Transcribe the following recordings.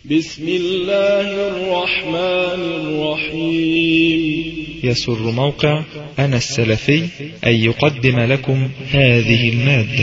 بسم الله الرحمن الرحيم يسر موقع أنا السلفي أن يقدم لكم هذه المادة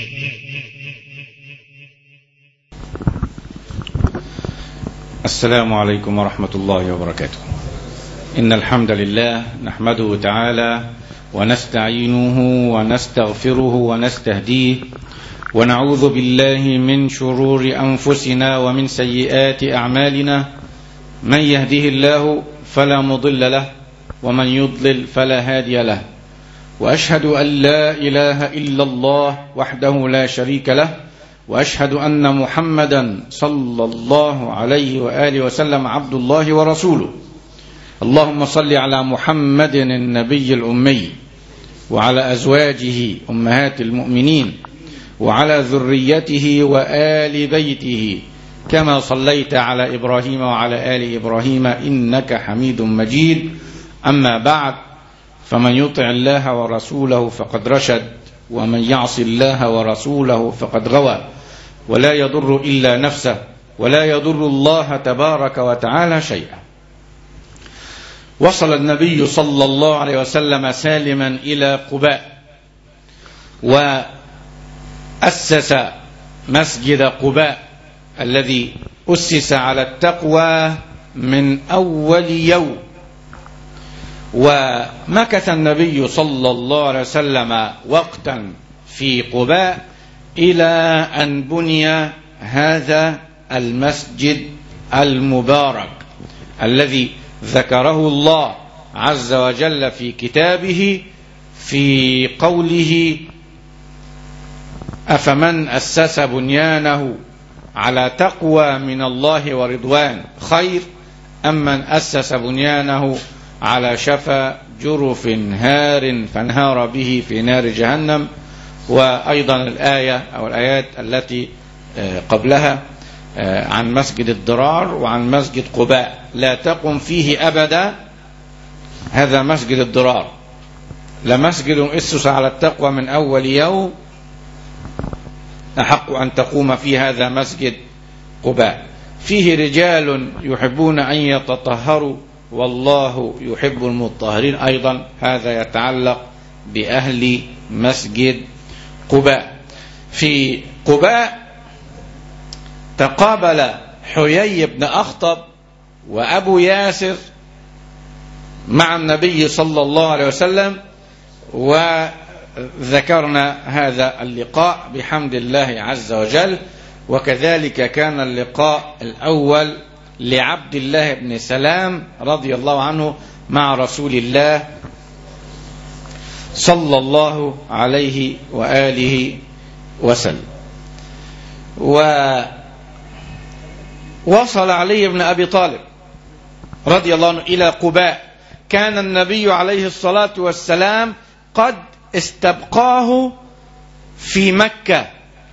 السلام عليكم ورحمة الله وبركاته إن الحمد لله نحمده تعالى ونستعينه ونستغفره ونستهديه ونعوذ بالله من شرور أنفسنا ومن سيئات أعمالنا من يهده الله فلا مضل له ومن يضلل فلا هادي له وأشهد أن لا إله إلا الله وحده لا شريك له وأشهد أن محمدا صلى الله عليه وآله وسلم عبد الله ورسوله اللهم صل على محمد النبي الأمي وعلى أزواجه أمهات المؤمنين وعلى ذريته وآل بيته كما صليت على إبراهيم وعلى آل إبراهيم إنك حميد مجيد أما بعد فمن يطع الله ورسوله فقد رشد ومن يعص الله ورسوله فقد غوى ولا يضر إلا نفسه ولا يضر الله تبارك وتعالى شيئا وصل النبي صلى الله عليه وسلم سالما إلى قباء وأسس مسجد قباء الذي أسس على التقوى من أول يوم ومكث النبي صلى الله عليه وسلم وقتا في قباء إلى أن بني هذا المسجد المبارك الذي ذكره الله عز وجل في كتابه في قوله أفمن أسس بنيانه على تقوى من الله ورضوان خير أم من أسس بنيانه على شفا جرف هار فانهار به في نار جهنم وأيضا الآية أو الآيات التي قبلها عن مسجد الضرار وعن مسجد قباء لا تقم فيه أبدا هذا مسجد الضرار لمسجد أسس على التقوى من أول يوم أحق أن تقوم في هذا مسجد قباء فيه رجال يحبون أن يتطهروا والله يحب المطهرين أيضا هذا يتعلق بأهل مسجد قباء في قباء تقابل حيي بن أخطب وأبو ياسر مع النبي صلى الله عليه وسلم وذكرنا هذا اللقاء بحمد الله عز وجل وكذلك كان اللقاء الأول لعبد الله بن سلام رضي الله عنه مع رسول الله صلى الله عليه وآله وسلم ووصل علي بن أبي طالب رضي الله عنه إلى قباء كان النبي عليه الصلاة والسلام قد استبقاه في مكة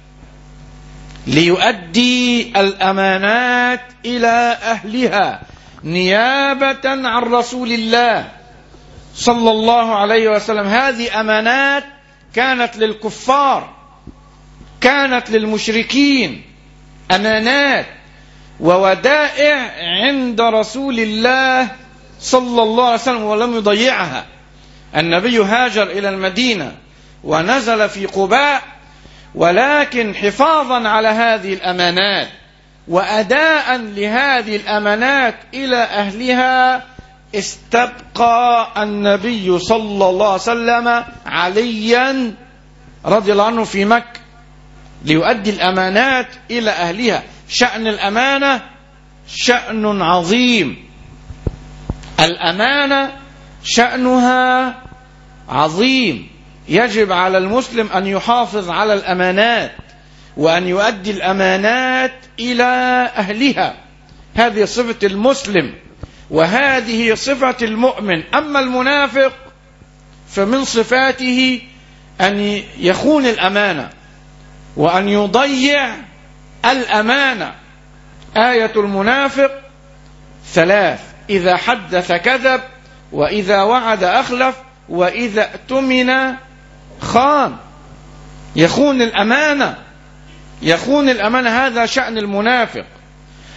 ليؤدي الأمانات إلى أهلها نيابة عن رسول الله صلى الله عليه وسلم هذه أمانات كانت للكفار كانت للمشركين أمانات وودائع عند رسول الله صلى الله عليه وسلم ولم يضيعها النبي هاجر إلى المدينة ونزل في قباء ولكن حفاظا على هذه الأمانات وأداء لهذه الأمانات إلى أهلها استبقى النبي صلى الله عليه وسلم عليا رضي الله عنه في مكة ليؤدي الأمانات إلى أهلها شأن الأمانة شأن عظيم الأمانة شأنها عظيم يجب على المسلم أن يحافظ على الأمانات وأن يؤدي الأمانات إلى أهلها هذه صفة المسلم وهذه صفة المؤمن أما المنافق فمن صفاته أن يخون الأمانة وأن يضيع الأمانة آية المنافق ثلاث إذا حدث كذب وإذا وعد أخلف وإذا اؤتمن خان يخون الأمانة يخون الأمانة هذا شأن المنافق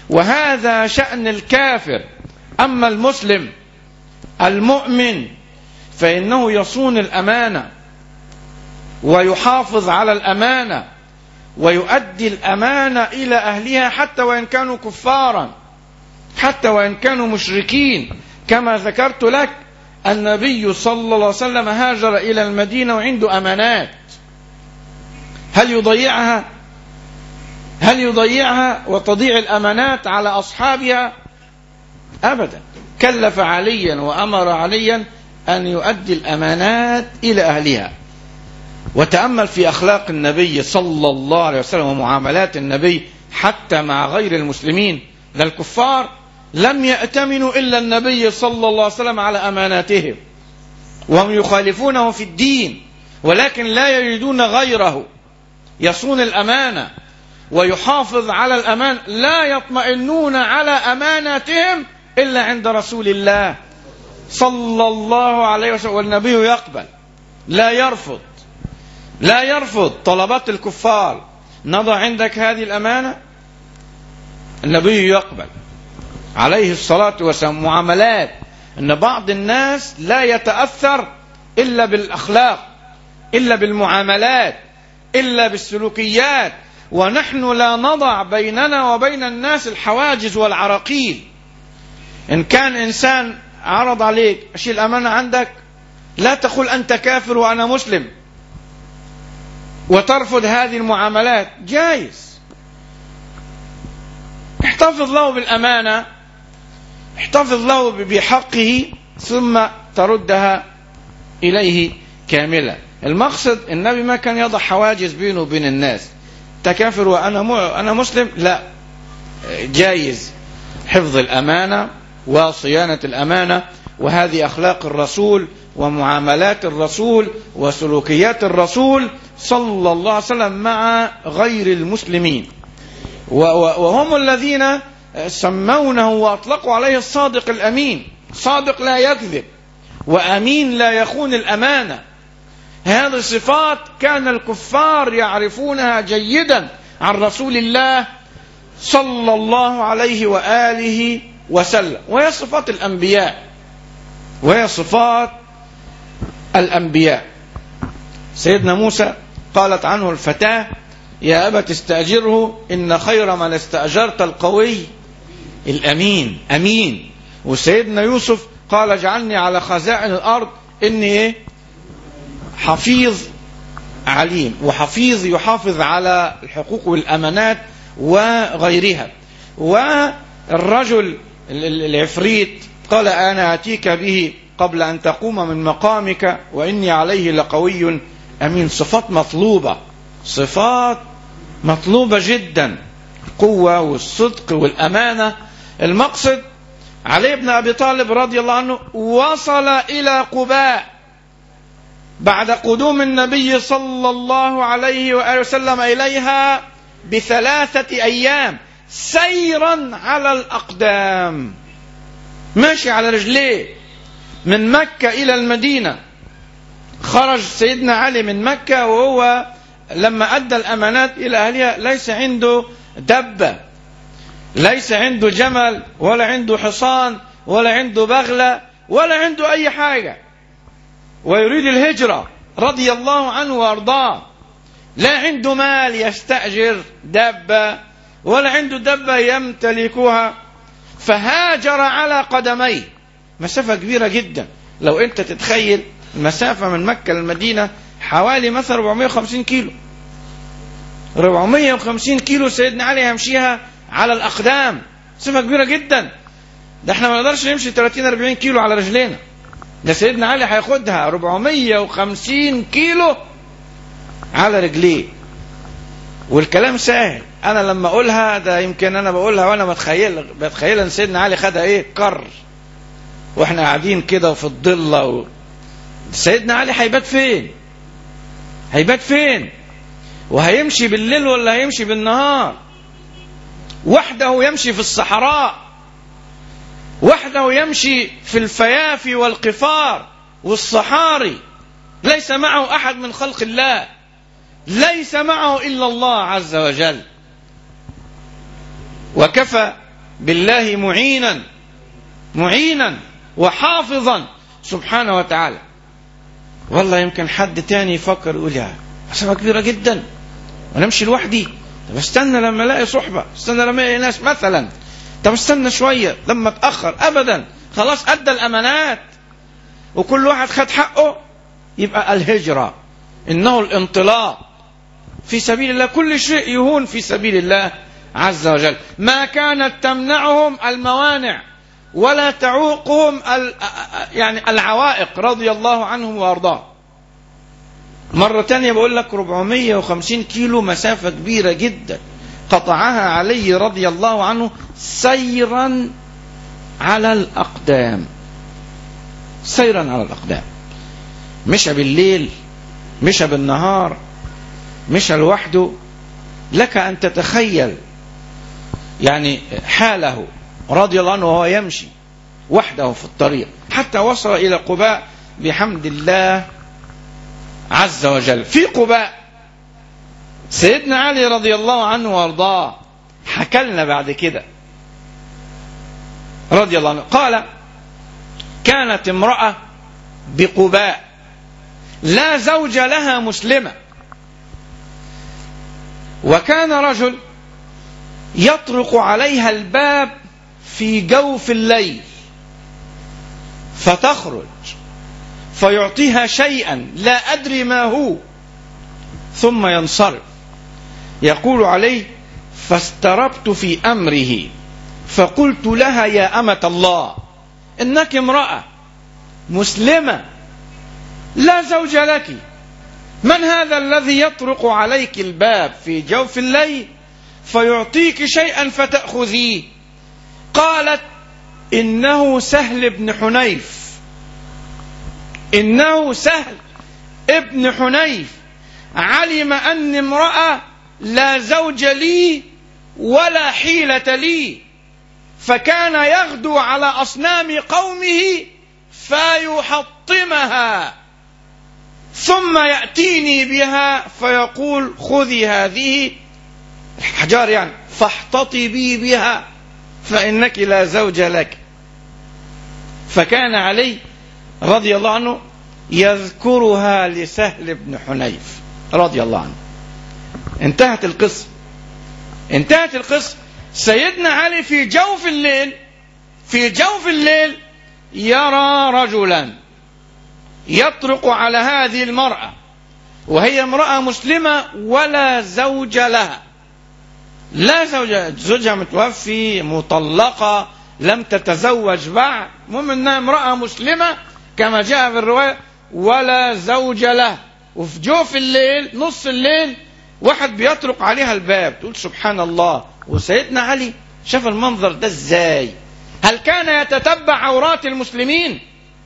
وهذا شأن الكافر أما المسلم المؤمن فإنه يصون الأمانة ويحافظ على الأمانة ويؤدي الأمانة إلى أهلها حتى وإن كانوا كفارا حتى وإن كانوا مشركين كما ذكرت لك النبي صلى الله عليه وسلم هاجر إلى المدينة وعنده أمانات هل يضيعها هل يضيعها وتضيع الأمانات على أصحابها أبدا كلف عليا وأمر عليا أن يؤدي الأمانات إلى أهلها وتأمل في أخلاق النبي صلى الله عليه وسلم ومعاملات النبي حتى مع غير المسلمين لا الكفار لم يأتمنوا إلا النبي صلى الله عليه وسلم على أماناتهم وهم يخالفونه في الدين ولكن لا يريدون غيره يصون الأمانة ويحافظ على الأمان لا يطمئنون على أماناتهم إلا عند رسول الله صلى الله عليه وسلم والنبي يقبل لا يرفض لا يرفض طلبات الكفار نضع عندك هذه الأمانة النبي يقبل عليه الصلاة والسلام معاملات أن بعض الناس لا يتأثر إلا بالأخلاق إلا بالمعاملات إلا بالسلوكيات ونحن لا نضع بيننا وبين الناس الحواجز والعراقيل إن كان إنسان عرض عليك أشيل أمانة عندك لا تقول أنت كافر وأنا مسلم وترفض هذه المعاملات جايز احتفظ له بالأمانة احتفظ له بحقه ثم تردها إليه كاملة المقصد النبي ما كان يضع حواجز بينه وبين الناس تكافر وأنا م... أنا مسلم لا جايز حفظ الأمانة وصيانة الأمانة وهذه أخلاق الرسول ومعاملات الرسول وسلوكيات الرسول صلى الله عليه وسلم مع غير المسلمين وهم الذين سمونه واطلقوا عليه الصادق الامين صادق لا يكذب وامين لا يخون الامانه هذه صفات كان الكفار يعرفونها جيدا عن رسول الله صلى الله عليه واله وسلم وهي صفات الانبياء وهي صفات الانبياء سيدنا موسى قالت عنه الفتاه يا ابت استاجره ان خير من استاجرت القوي الامين امين وسيدنا يوسف قال اجعلني على خزائن الارض اني ايه حفيظ عليم وحفيظ يحافظ على الحقوق والامانات وغيرها والرجل العفريت قال انا اتيك به قبل ان تقوم من مقامك واني عليه لقوي امين صفات مطلوبه صفات مطلوبه جدا القوه والصدق والامانه المقصد علي بن ابي طالب رضي الله عنه وصل الى قباء بعد قدوم النبي صلى الله عليه واله وسلم اليها بثلاثه ايام سيرا على الاقدام ماشي على رجليه من مكه الى المدينه خرج سيدنا علي من مكه وهو لما ادى الامانات الى اهلها ليس عنده دبه ليس عنده جمل ولا عنده حصان ولا عنده بغلة ولا عنده أي حاجة ويريد الهجرة رضي الله عنه وأرضاه لا عنده مال يستأجر دبة ولا عنده دبة يمتلكها فهاجر على قدميه مسافة كبيرة جدا لو أنت تتخيل المسافة من مكة للمدينة حوالي مثلا 450 كيلو 450 كيلو سيدنا علي يمشيها على الاقدام صفه كبيره جدا ده احنا ما نقدرش نمشي 30 40 كيلو على رجلينا ده سيدنا علي هياخدها 450 كيلو على رجليه والكلام سهل انا لما اقولها ده يمكن انا بقولها وانا بتخيل بتخيل ان سيدنا علي خدها ايه كر واحنا قاعدين كده وفي الضله و... سيدنا علي هيبات فين هيبات فين وهيمشي بالليل ولا هيمشي بالنهار وحده يمشي في الصحراء وحده يمشي في الفيافي والقفار والصحاري ليس معه احد من خلق الله ليس معه الا الله عز وجل وكفى بالله معينا معينا وحافظا سبحانه وتعالى والله يمكن حد تاني يفكر يقول يا مسافة كبيرة جدا وانا امشي لوحدي طب استنى لما الاقي صحبة استنى لما الاقي ناس مثلا طب استنى شوية لما اتأخر ابدا خلاص ادى الامانات وكل واحد خد حقه يبقى الهجرة انه الانطلاق في سبيل الله كل شيء يهون في سبيل الله عز وجل ما كانت تمنعهم الموانع ولا تعوقهم ال- يعني العوائق رضي الله عنهم وارضاهم مرة تانية بقول لك 450 كيلو مسافة كبيرة جدا قطعها علي رضي الله عنه سيرا على الأقدام سيرا على الأقدام مشى بالليل مشى بالنهار مشى لوحده لك أن تتخيل يعني حاله رضي الله عنه وهو يمشي وحده في الطريق حتى وصل إلى قباء بحمد الله عز وجل في قباء سيدنا علي رضي الله عنه وارضاه حكى لنا بعد كده رضي الله عنه قال كانت امرأة بقباء لا زوج لها مسلمة وكان رجل يطرق عليها الباب في جوف الليل فتخرج فيعطيها شيئا لا ادري ما هو ثم ينصرف يقول عليه فاستربت في امره فقلت لها يا امه الله انك امراه مسلمه لا زوج لك من هذا الذي يطرق عليك الباب في جوف الليل فيعطيك شيئا فتاخذيه قالت انه سهل بن حنيف انه سهل ابن حنيف علم ان امراه لا زوج لي ولا حيله لي فكان يغدو على اصنام قومه فيحطمها ثم ياتيني بها فيقول خذي هذه الحجار يعني فاحتطبي بها فانك لا زوج لك فكان علي رضي الله عنه يذكرها لسهل بن حنيف رضي الله عنه انتهت القصة انتهت القصة سيدنا علي في جوف الليل في جوف الليل يرى رجلا يطرق على هذه المرأة وهي امرأة مسلمة ولا زوج لها لا زوج زوجها متوفي مطلقة لم تتزوج بعد المهم انها امرأة مسلمة كما جاء في الرواية ولا زوج له وفي جوف الليل نص الليل واحد بيطرق عليها الباب تقول سبحان الله وسيدنا علي شاف المنظر ده ازاي هل كان يتتبع عورات المسلمين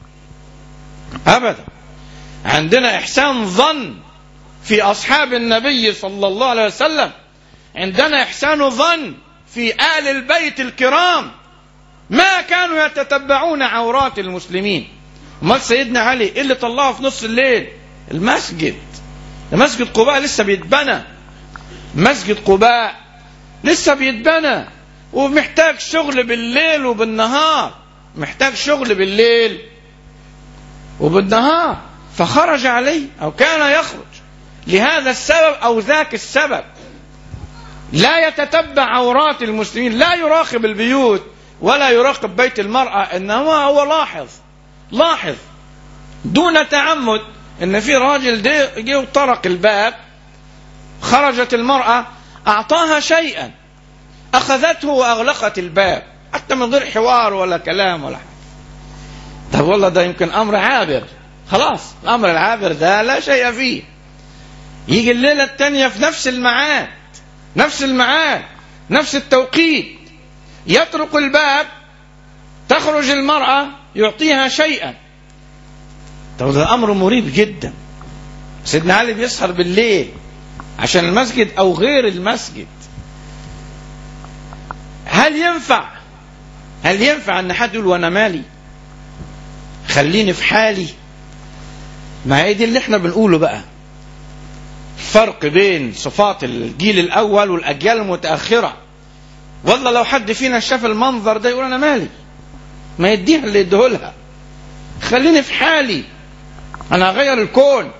ابدا عندنا احسان ظن في اصحاب النبي صلى الله عليه وسلم عندنا احسان ظن في ال البيت الكرام ما كانوا يتتبعون عورات المسلمين امال سيدنا علي ايه اللي طلعه في نص الليل المسجد ده مسجد قباء لسه بيتبنى مسجد قباء لسه بيتبنى ومحتاج شغل بالليل وبالنهار محتاج شغل بالليل وبالنهار فخرج عليه او كان يخرج لهذا السبب او ذاك السبب لا يتتبع عورات المسلمين لا يراقب البيوت ولا يراقب بيت المرأة إنما هو لاحظ لاحظ دون تعمد إن في راجل جه وطرق الباب خرجت المرأة أعطاها شيئا أخذته وأغلقت الباب حتى من غير حوار ولا كلام ولا حاجة طب والله ده يمكن أمر عابر خلاص الأمر العابر ده لا شيء فيه يجي الليلة الثانية في نفس الميعاد نفس الميعاد نفس التوقيت يطرق الباب تخرج المرأة يعطيها شيئا طب ده أمر مريب جدا سيدنا علي بيسهر بالليل عشان المسجد أو غير المسجد هل ينفع هل ينفع أن حد يقول وأنا مالي خليني في حالي ما هي دي اللي احنا بنقوله بقى الفرق بين صفات الجيل الأول والأجيال المتأخرة والله لو حد فينا شاف المنظر ده يقول انا مالي ما يديها اللي يديهولها خليني في حالي انا هغير الكون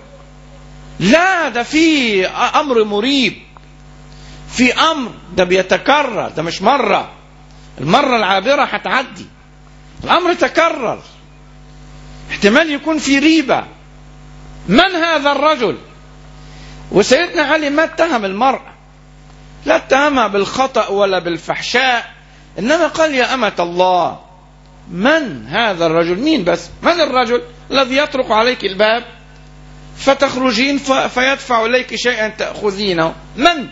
لا ده في امر مريب في امر ده بيتكرر ده مش مره المره العابره هتعدي الامر تكرر احتمال يكون في ريبه من هذا الرجل وسيدنا علي ما اتهم المراه لا اتهمها بالخطا ولا بالفحشاء انما قال يا امه الله من هذا الرجل مين بس من الرجل الذي يطرق عليك الباب فتخرجين ف... فيدفع إليك شيئا تأخذينه من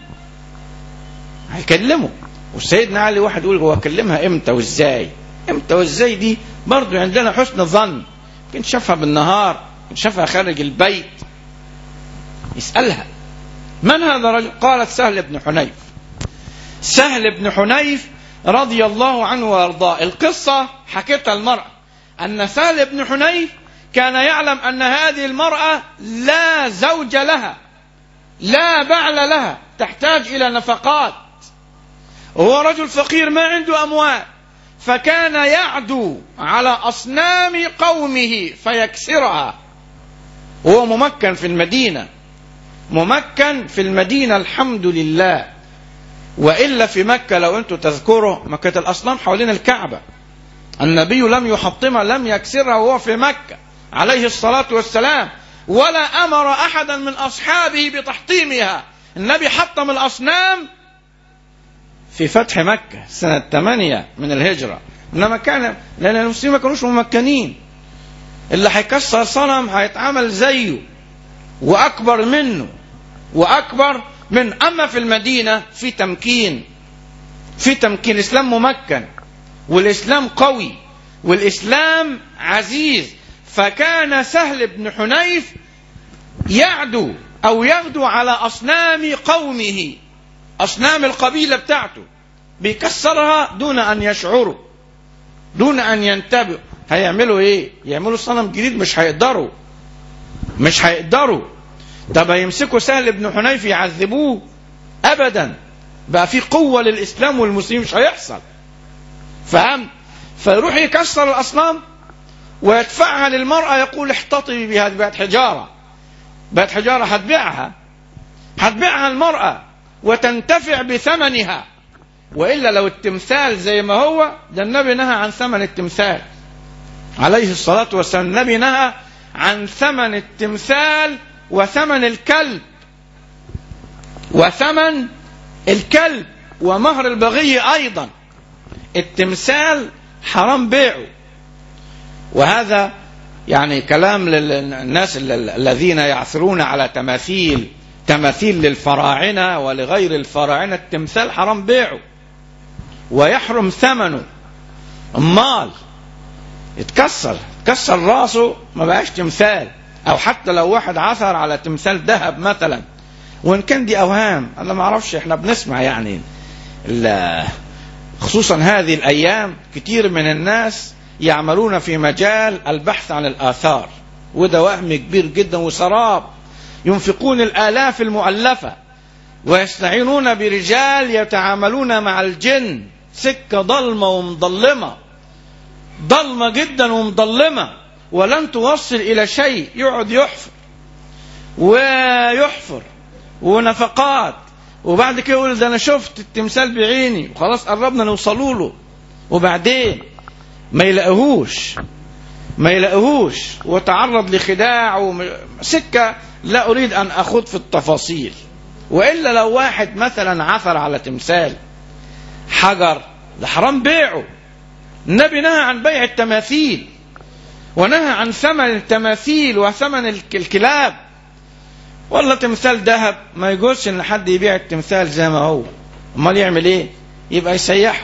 هيكلمه وسيدنا علي واحد يقول هو كلمها امتى وازاي امتى وازاي دي برضو عندنا حسن ظن كنت شافها بالنهار كنت شافها خارج البيت يسألها من هذا الرجل قالت سهل بن حنيف سهل بن حنيف رضي الله عنه وارضاه القصة حكيتها المرأة أن سهل بن حنيف كان يعلم أن هذه المرأة لا زوج لها لا بعل لها تحتاج إلى نفقات هو رجل فقير ما عنده أموال فكان يعدو على أصنام قومه فيكسرها هو ممكن في المدينة ممكن في المدينة الحمد لله وإلا في مكة لو أنتم تذكروا مكة الأصنام حوالين الكعبة النبي لم يحطمها لم يكسرها وهو في مكة عليه الصلاة والسلام ولا أمر أحدا من أصحابه بتحطيمها النبي حطم الأصنام في فتح مكة سنة 8 من الهجرة إنما كان لأن المسلمين ما كانوش ممكنين اللي هيكسر صنم هيتعامل زيه وأكبر منه وأكبر من أما في المدينة في تمكين في تمكين الإسلام ممكن والإسلام قوي والإسلام عزيز فكان سهل بن حنيف يعدو أو يغدو على أصنام قومه أصنام القبيلة بتاعته بيكسرها دون أن يشعروا دون أن ينتبهوا هيعملوا إيه؟ يعملوا صنم جديد مش هيقدروا مش هيقدروا طب هيمسكوا سهل بن حنيف يعذبوه أبدا بقى في قوة للإسلام والمسلمين مش هيحصل فهم فيروح يكسر الأصنام ويدفعها للمرأة يقول احتطبي بهذه بقت حجارة بقت حجارة هتبيعها هتبيعها المرأة وتنتفع بثمنها وإلا لو التمثال زي ما هو ده النبي نهى عن ثمن التمثال عليه الصلاة والسلام النبي نهى عن ثمن التمثال وثمن الكلب وثمن الكلب ومهر البغي أيضا التمثال حرام بيعه وهذا يعني كلام للناس الذين يعثرون على تماثيل تماثيل للفراعنة ولغير الفراعنة التمثال حرام بيعه ويحرم ثمنه امال يتكسر يتكسر راسه ما بقاش تمثال او حتى لو واحد عثر على تمثال ذهب مثلا وان كان دي اوهام انا ما اعرفش احنا بنسمع يعني خصوصا هذه الايام كتير من الناس يعملون في مجال البحث عن الآثار وده وهم كبير جدا وسراب ينفقون الآلاف المؤلفة ويستعينون برجال يتعاملون مع الجن سكة ضلمة ومضلمة ضلمة جدا ومضلمة ولن توصل إلى شيء يقعد يحفر ويحفر ونفقات وبعد كده يقول ده أنا شفت التمثال بعيني وخلاص قربنا نوصلوا له وبعدين ما يلاقيهوش ما يلاقيهوش وتعرض لخداع سكة لا أريد أن أخوض في التفاصيل وإلا لو واحد مثلا عثر على تمثال حجر لحرام بيعه النبي نهى عن بيع التماثيل ونهى عن ثمن التماثيل وثمن الكلاب والله تمثال ذهب ما يجوزش ان حد يبيع التمثال زي ما هو امال يعمل ايه يبقى يسيحه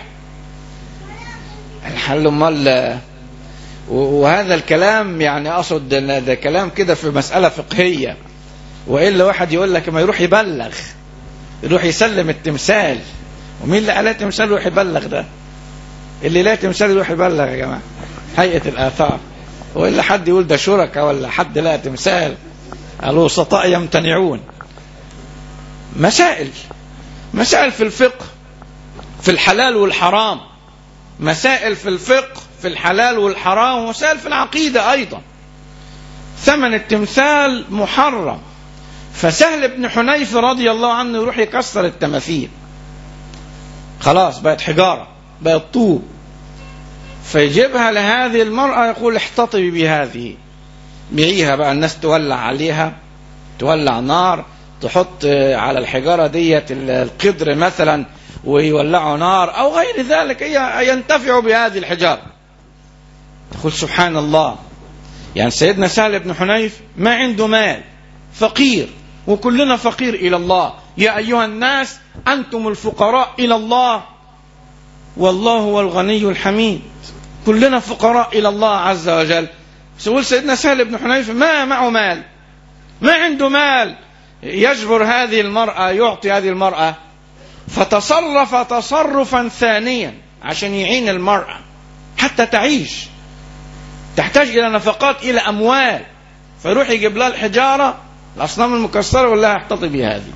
الحل امال وهذا الكلام يعني اقصد ده كلام كده في مساله فقهيه والا واحد يقول لك ما يروح يبلغ يروح يسلم التمثال ومين اللي عليه تمثال يروح يبلغ ده اللي لا تمثال يروح يبلغ يا جماعه هيئه الاثار والا حد يقول ده شركه ولا حد لا تمثال الوسطاء يمتنعون مسائل مسائل في الفقه في الحلال والحرام مسائل في الفقه في الحلال والحرام ومسائل في العقيدة أيضا ثمن التمثال محرم فسهل بن حنيف رضي الله عنه يروح يكسر التماثيل خلاص بقت حجارة بقت طوب فيجيبها لهذه المرأة يقول احتطبي بهذه بيعيها بقى الناس تولع عليها تولع نار تحط على الحجارة ديت القدر مثلا ويولعوا نار أو غير ذلك ينتفعوا بهذه الحجارة تقول سبحان الله يعني سيدنا سهل بن حنيف ما عنده مال فقير وكلنا فقير إلى الله يا أيها الناس أنتم الفقراء إلى الله والله هو الغني الحميد كلنا فقراء إلى الله عز وجل سيقول سيدنا سهل بن حنيف ما معه مال ما عنده مال يجبر هذه المرأة يعطي هذه المرأة فتصرف تصرفا ثانيا عشان يعين المرأة حتى تعيش تحتاج إلى نفقات إلى أموال فيروح يجيب لها الحجارة الأصنام المكسرة ويقول لها احتطبي هذه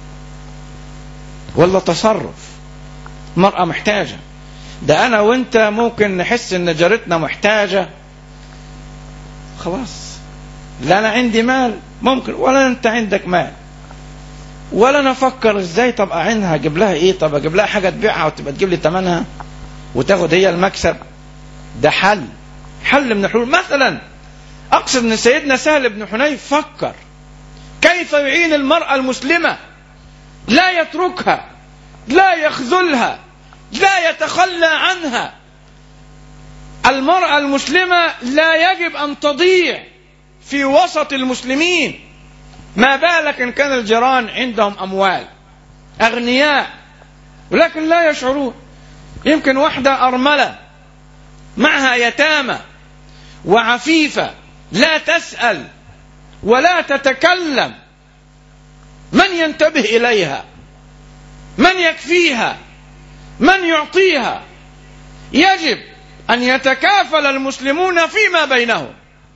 ولا تصرف مرأة محتاجة ده أنا وأنت ممكن نحس إن جارتنا محتاجة خلاص لا أنا عندي مال ممكن ولا أنت عندك مال ولا انا افكر ازاي طب اعينها اجيب لها ايه طب اجيب لها حاجه تبيعها وتبقى تجيب لي ثمنها وتاخد هي المكسب ده حل حل من الحلول مثلا اقصد ان سيدنا سهل بن حنيف فكر كيف يعين المراه المسلمه لا يتركها لا يخذلها لا يتخلى عنها المراه المسلمه لا يجب ان تضيع في وسط المسلمين ما بالك ان كان الجيران عندهم اموال اغنياء ولكن لا يشعرون يمكن واحده ارمله معها يتامى وعفيفه لا تسال ولا تتكلم من ينتبه اليها من يكفيها من يعطيها يجب ان يتكافل المسلمون فيما بينهم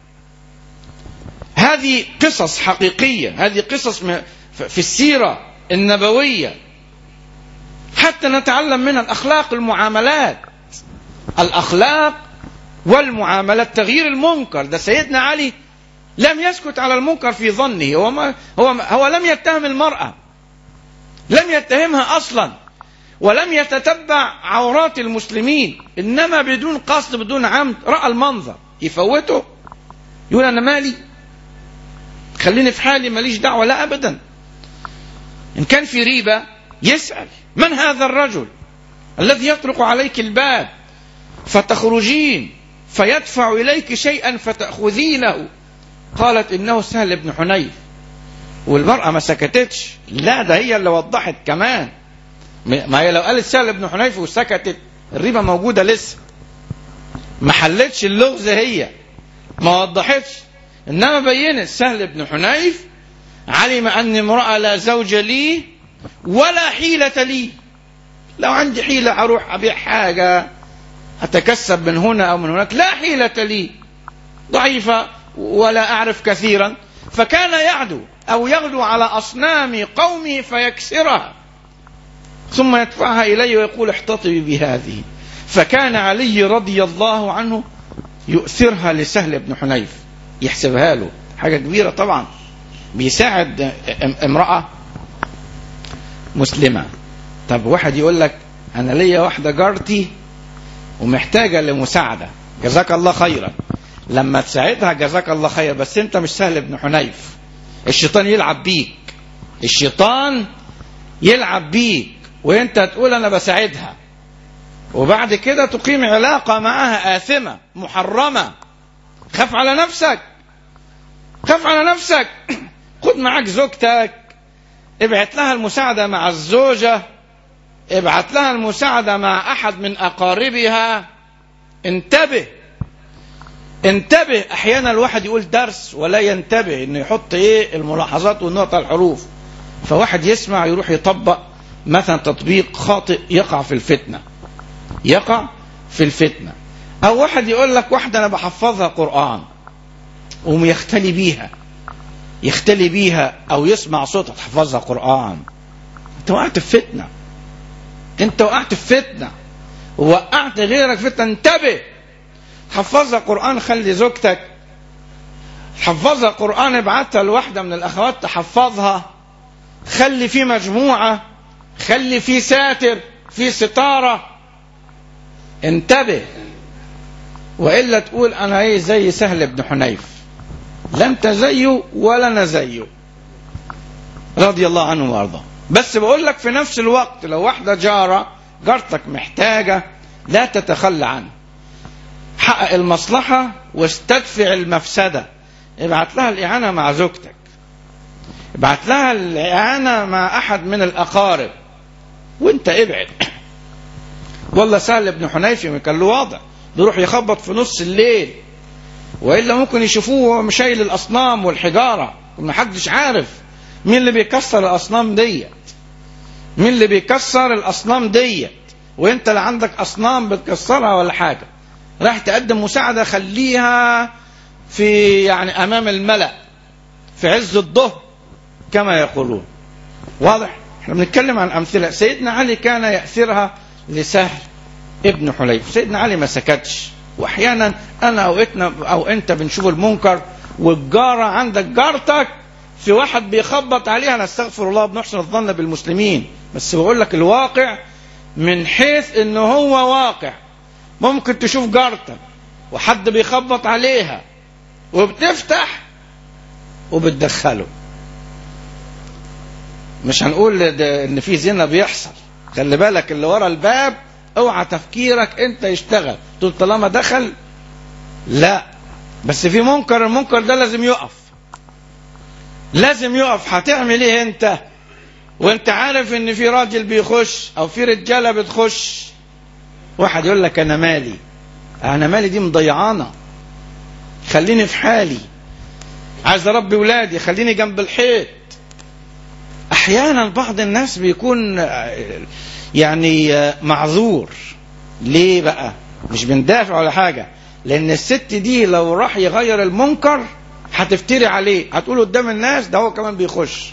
هذه قصص حقيقية هذه قصص في السيرة النبوية حتى نتعلم منها الأخلاق المعاملات الأخلاق والمعاملات تغيير المنكر ده سيدنا علي لم يسكت على المنكر في ظنه هو, ما هو, هو لم يتهم المرأة لم يتهمها أصلا ولم يتتبع عورات المسلمين إنما بدون قصد بدون عمد رأى المنظر يفوته يقول أنا مالي خليني في حالي ماليش دعوة لا أبدا إن كان في ريبة يسأل من هذا الرجل الذي يطرق عليك الباب فتخرجين فيدفع إليك شيئا فتأخذينه قالت إنه سهل بن حنيف والمرأة ما سكتتش لا ده هي اللي وضحت كمان ما هي لو قالت سهل بن حنيف وسكتت الريبة موجودة لسه ما حلتش اللغز هي ما وضحتش انما بينت سهل بن حنيف علم اني امراه لا زوج لي ولا حيله لي لو عندي حيله اروح ابيع حاجه اتكسب من هنا او من هناك لا حيله لي ضعيفه ولا اعرف كثيرا فكان يعدو او يغدو على اصنام قومه فيكسرها ثم يدفعها الي ويقول احتطبي بهذه فكان علي رضي الله عنه يؤثرها لسهل بن حنيف يحسبها له حاجة كبيرة طبعا بيساعد امرأة مسلمة طب واحد يقول لك أنا ليا واحدة جارتي ومحتاجة لمساعدة جزاك الله خيرا لما تساعدها جزاك الله خير بس أنت مش سهل بن حنيف الشيطان يلعب بيك الشيطان يلعب بيك وانت تقول انا بساعدها وبعد كده تقيم علاقة معها آثمة محرمة خاف على نفسك خاف على نفسك خد معاك زوجتك ابعت لها المساعدة مع الزوجة ابعت لها المساعدة مع أحد من أقاربها انتبه انتبه أحيانا الواحد يقول درس ولا ينتبه إنه يحط إيه الملاحظات والنقطة الحروف فواحد يسمع يروح يطبق مثلا تطبيق خاطئ يقع في الفتنة يقع في الفتنة أو واحد يقول لك واحدة أنا بحفظها قرآن ويختلي بيها يختلي بيها أو يسمع صوتها تحفظها قرآن أنت وقعت في فتنة انت وقعت في فتنه ووقعت غيرك في فتنه انتبه حفظها قران خلي زوجتك حفظها قران ابعتها لواحده من الاخوات تحفظها خلي في مجموعه خلي في ساتر في ستاره انتبه والا تقول انا ايه زي سهل بن حنيف لا انت زيه ولا انا زيه رضي الله عنه وارضاه بس بقول لك في نفس الوقت لو واحده جاره جارتك محتاجه لا تتخلى عنه حقق المصلحه واستدفع المفسده ابعت لها الاعانه مع زوجتك ابعت لها الاعانه مع احد من الاقارب وانت ابعد والله سهل بن حنيف كان له وضع بيروح يخبط في نص الليل والا ممكن يشوفوه وهو شايل الاصنام والحجاره محدش عارف مين اللي بيكسر الاصنام ديت مين اللي بيكسر الاصنام ديت وانت لا عندك اصنام بتكسرها ولا حاجه راح تقدم مساعده خليها في يعني امام الملا في عز الظهر كما يقولون واضح احنا بنتكلم عن امثله سيدنا علي كان ياثرها لسهل ابن حليف سيدنا علي ما سكتش واحيانا انا او إتنا او انت بنشوف المنكر والجاره عندك جارتك في واحد بيخبط عليها انا استغفر الله بنحسن الظن بالمسلمين بس بقول لك الواقع من حيث ان هو واقع ممكن تشوف جارتك وحد بيخبط عليها وبتفتح وبتدخله مش هنقول ان في زنا بيحصل خلي بالك اللي ورا الباب اوعى تفكيرك انت يشتغل تقول طالما دخل لا بس في منكر المنكر ده لازم يقف لازم يقف هتعمل ايه انت وانت عارف ان في راجل بيخش او في رجاله بتخش واحد يقول لك انا مالي انا مالي دي مضيعانه خليني في حالي عايز اربي ولادي خليني جنب الحيط احيانا بعض الناس بيكون يعني معذور ليه بقى مش بندافع ولا حاجه لان الست دي لو راح يغير المنكر هتفتري عليه هتقول قدام الناس ده هو كمان بيخش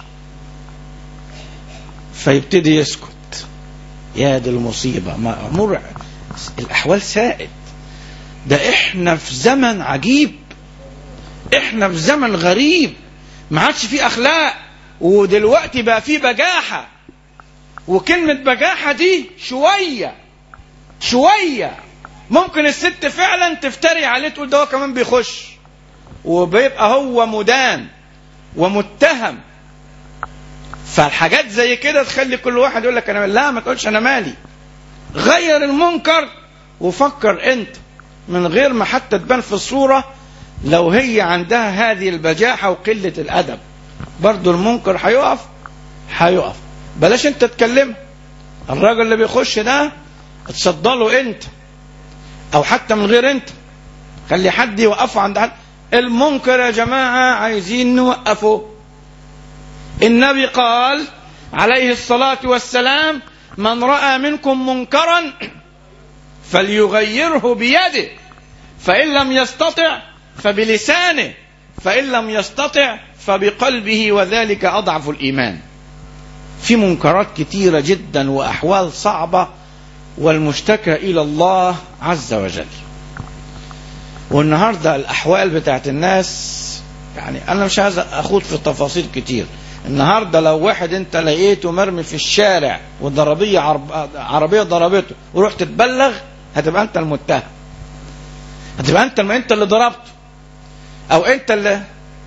فيبتدي يسكت يا دي المصيبه مأمور الاحوال سائد ده احنا في زمن عجيب احنا في زمن غريب ما عادش فيه اخلاق ودلوقتي بقى فيه بجاحه وكلمه بجاحه دي شويه شويه ممكن الست فعلا تفتري عليه تقول ده هو كمان بيخش وبيبقى هو مدان ومتهم فالحاجات زي كده تخلي كل واحد يقول لك انا لا ما تقولش انا مالي غير المنكر وفكر انت من غير ما حتى تبان في الصورة لو هي عندها هذه البجاحة وقلة الأدب برضو المنكر هيقف هيقف بلاش انت تكلمه الراجل اللي بيخش ده اتصدى له انت او حتى من غير انت خلي حد يوقفه عند حد المنكر يا جماعة عايزين نوقفه النبي قال عليه الصلاة والسلام من رأى منكم منكرا فليغيره بيده فإن لم يستطع فبلسانه فإن لم يستطع فبقلبه وذلك أضعف الإيمان في منكرات كتيرة جدا وأحوال صعبة والمشتكى إلى الله عز وجل والنهاردة الأحوال بتاعت الناس يعني أنا مش عايز أخوض في تفاصيل كتير النهاردة لو واحد انت لقيته مرمي في الشارع وضربية عرب... عربية ضربته ورحت تبلغ هتبقى انت المتهم هتبقى انت الم... انت اللي ضربته او انت اللي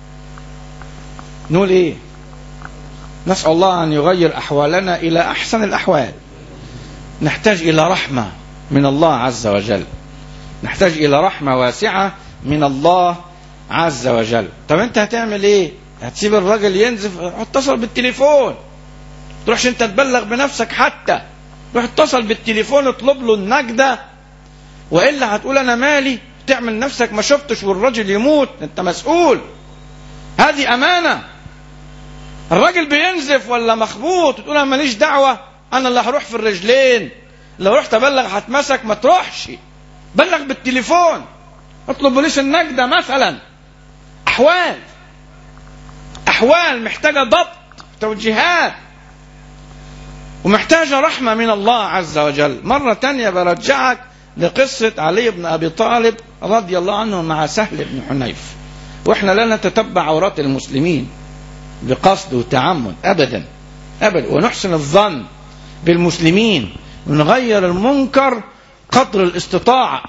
نقول ايه نسأل الله ان يغير احوالنا الى احسن الاحوال نحتاج الى رحمة من الله عز وجل نحتاج الى رحمة واسعة من الله عز وجل طب انت هتعمل ايه هتسيب الراجل ينزف اتصل بالتليفون تروحش انت تبلغ بنفسك حتى روح اتصل بالتليفون اطلب له النجدة والا هتقول انا مالي تعمل نفسك ما شفتش والراجل يموت انت مسؤول هذه امانة الراجل بينزف ولا مخبوط تقول انا ماليش دعوة انا اللي هروح في الرجلين لو رحت ابلغ هتمسك ما تروحش بلغ بالتليفون اطلب بوليس النجدة مثلا احوال احوال محتاجه ضبط توجيهات ومحتاجة رحمة من الله عز وجل مرة تانية برجعك لقصة علي بن أبي طالب رضي الله عنه مع سهل بن حنيف وإحنا لا نتتبع عورات المسلمين بقصد وتعمد أبدا أبدا ونحسن الظن بالمسلمين ونغير المنكر قدر الاستطاعة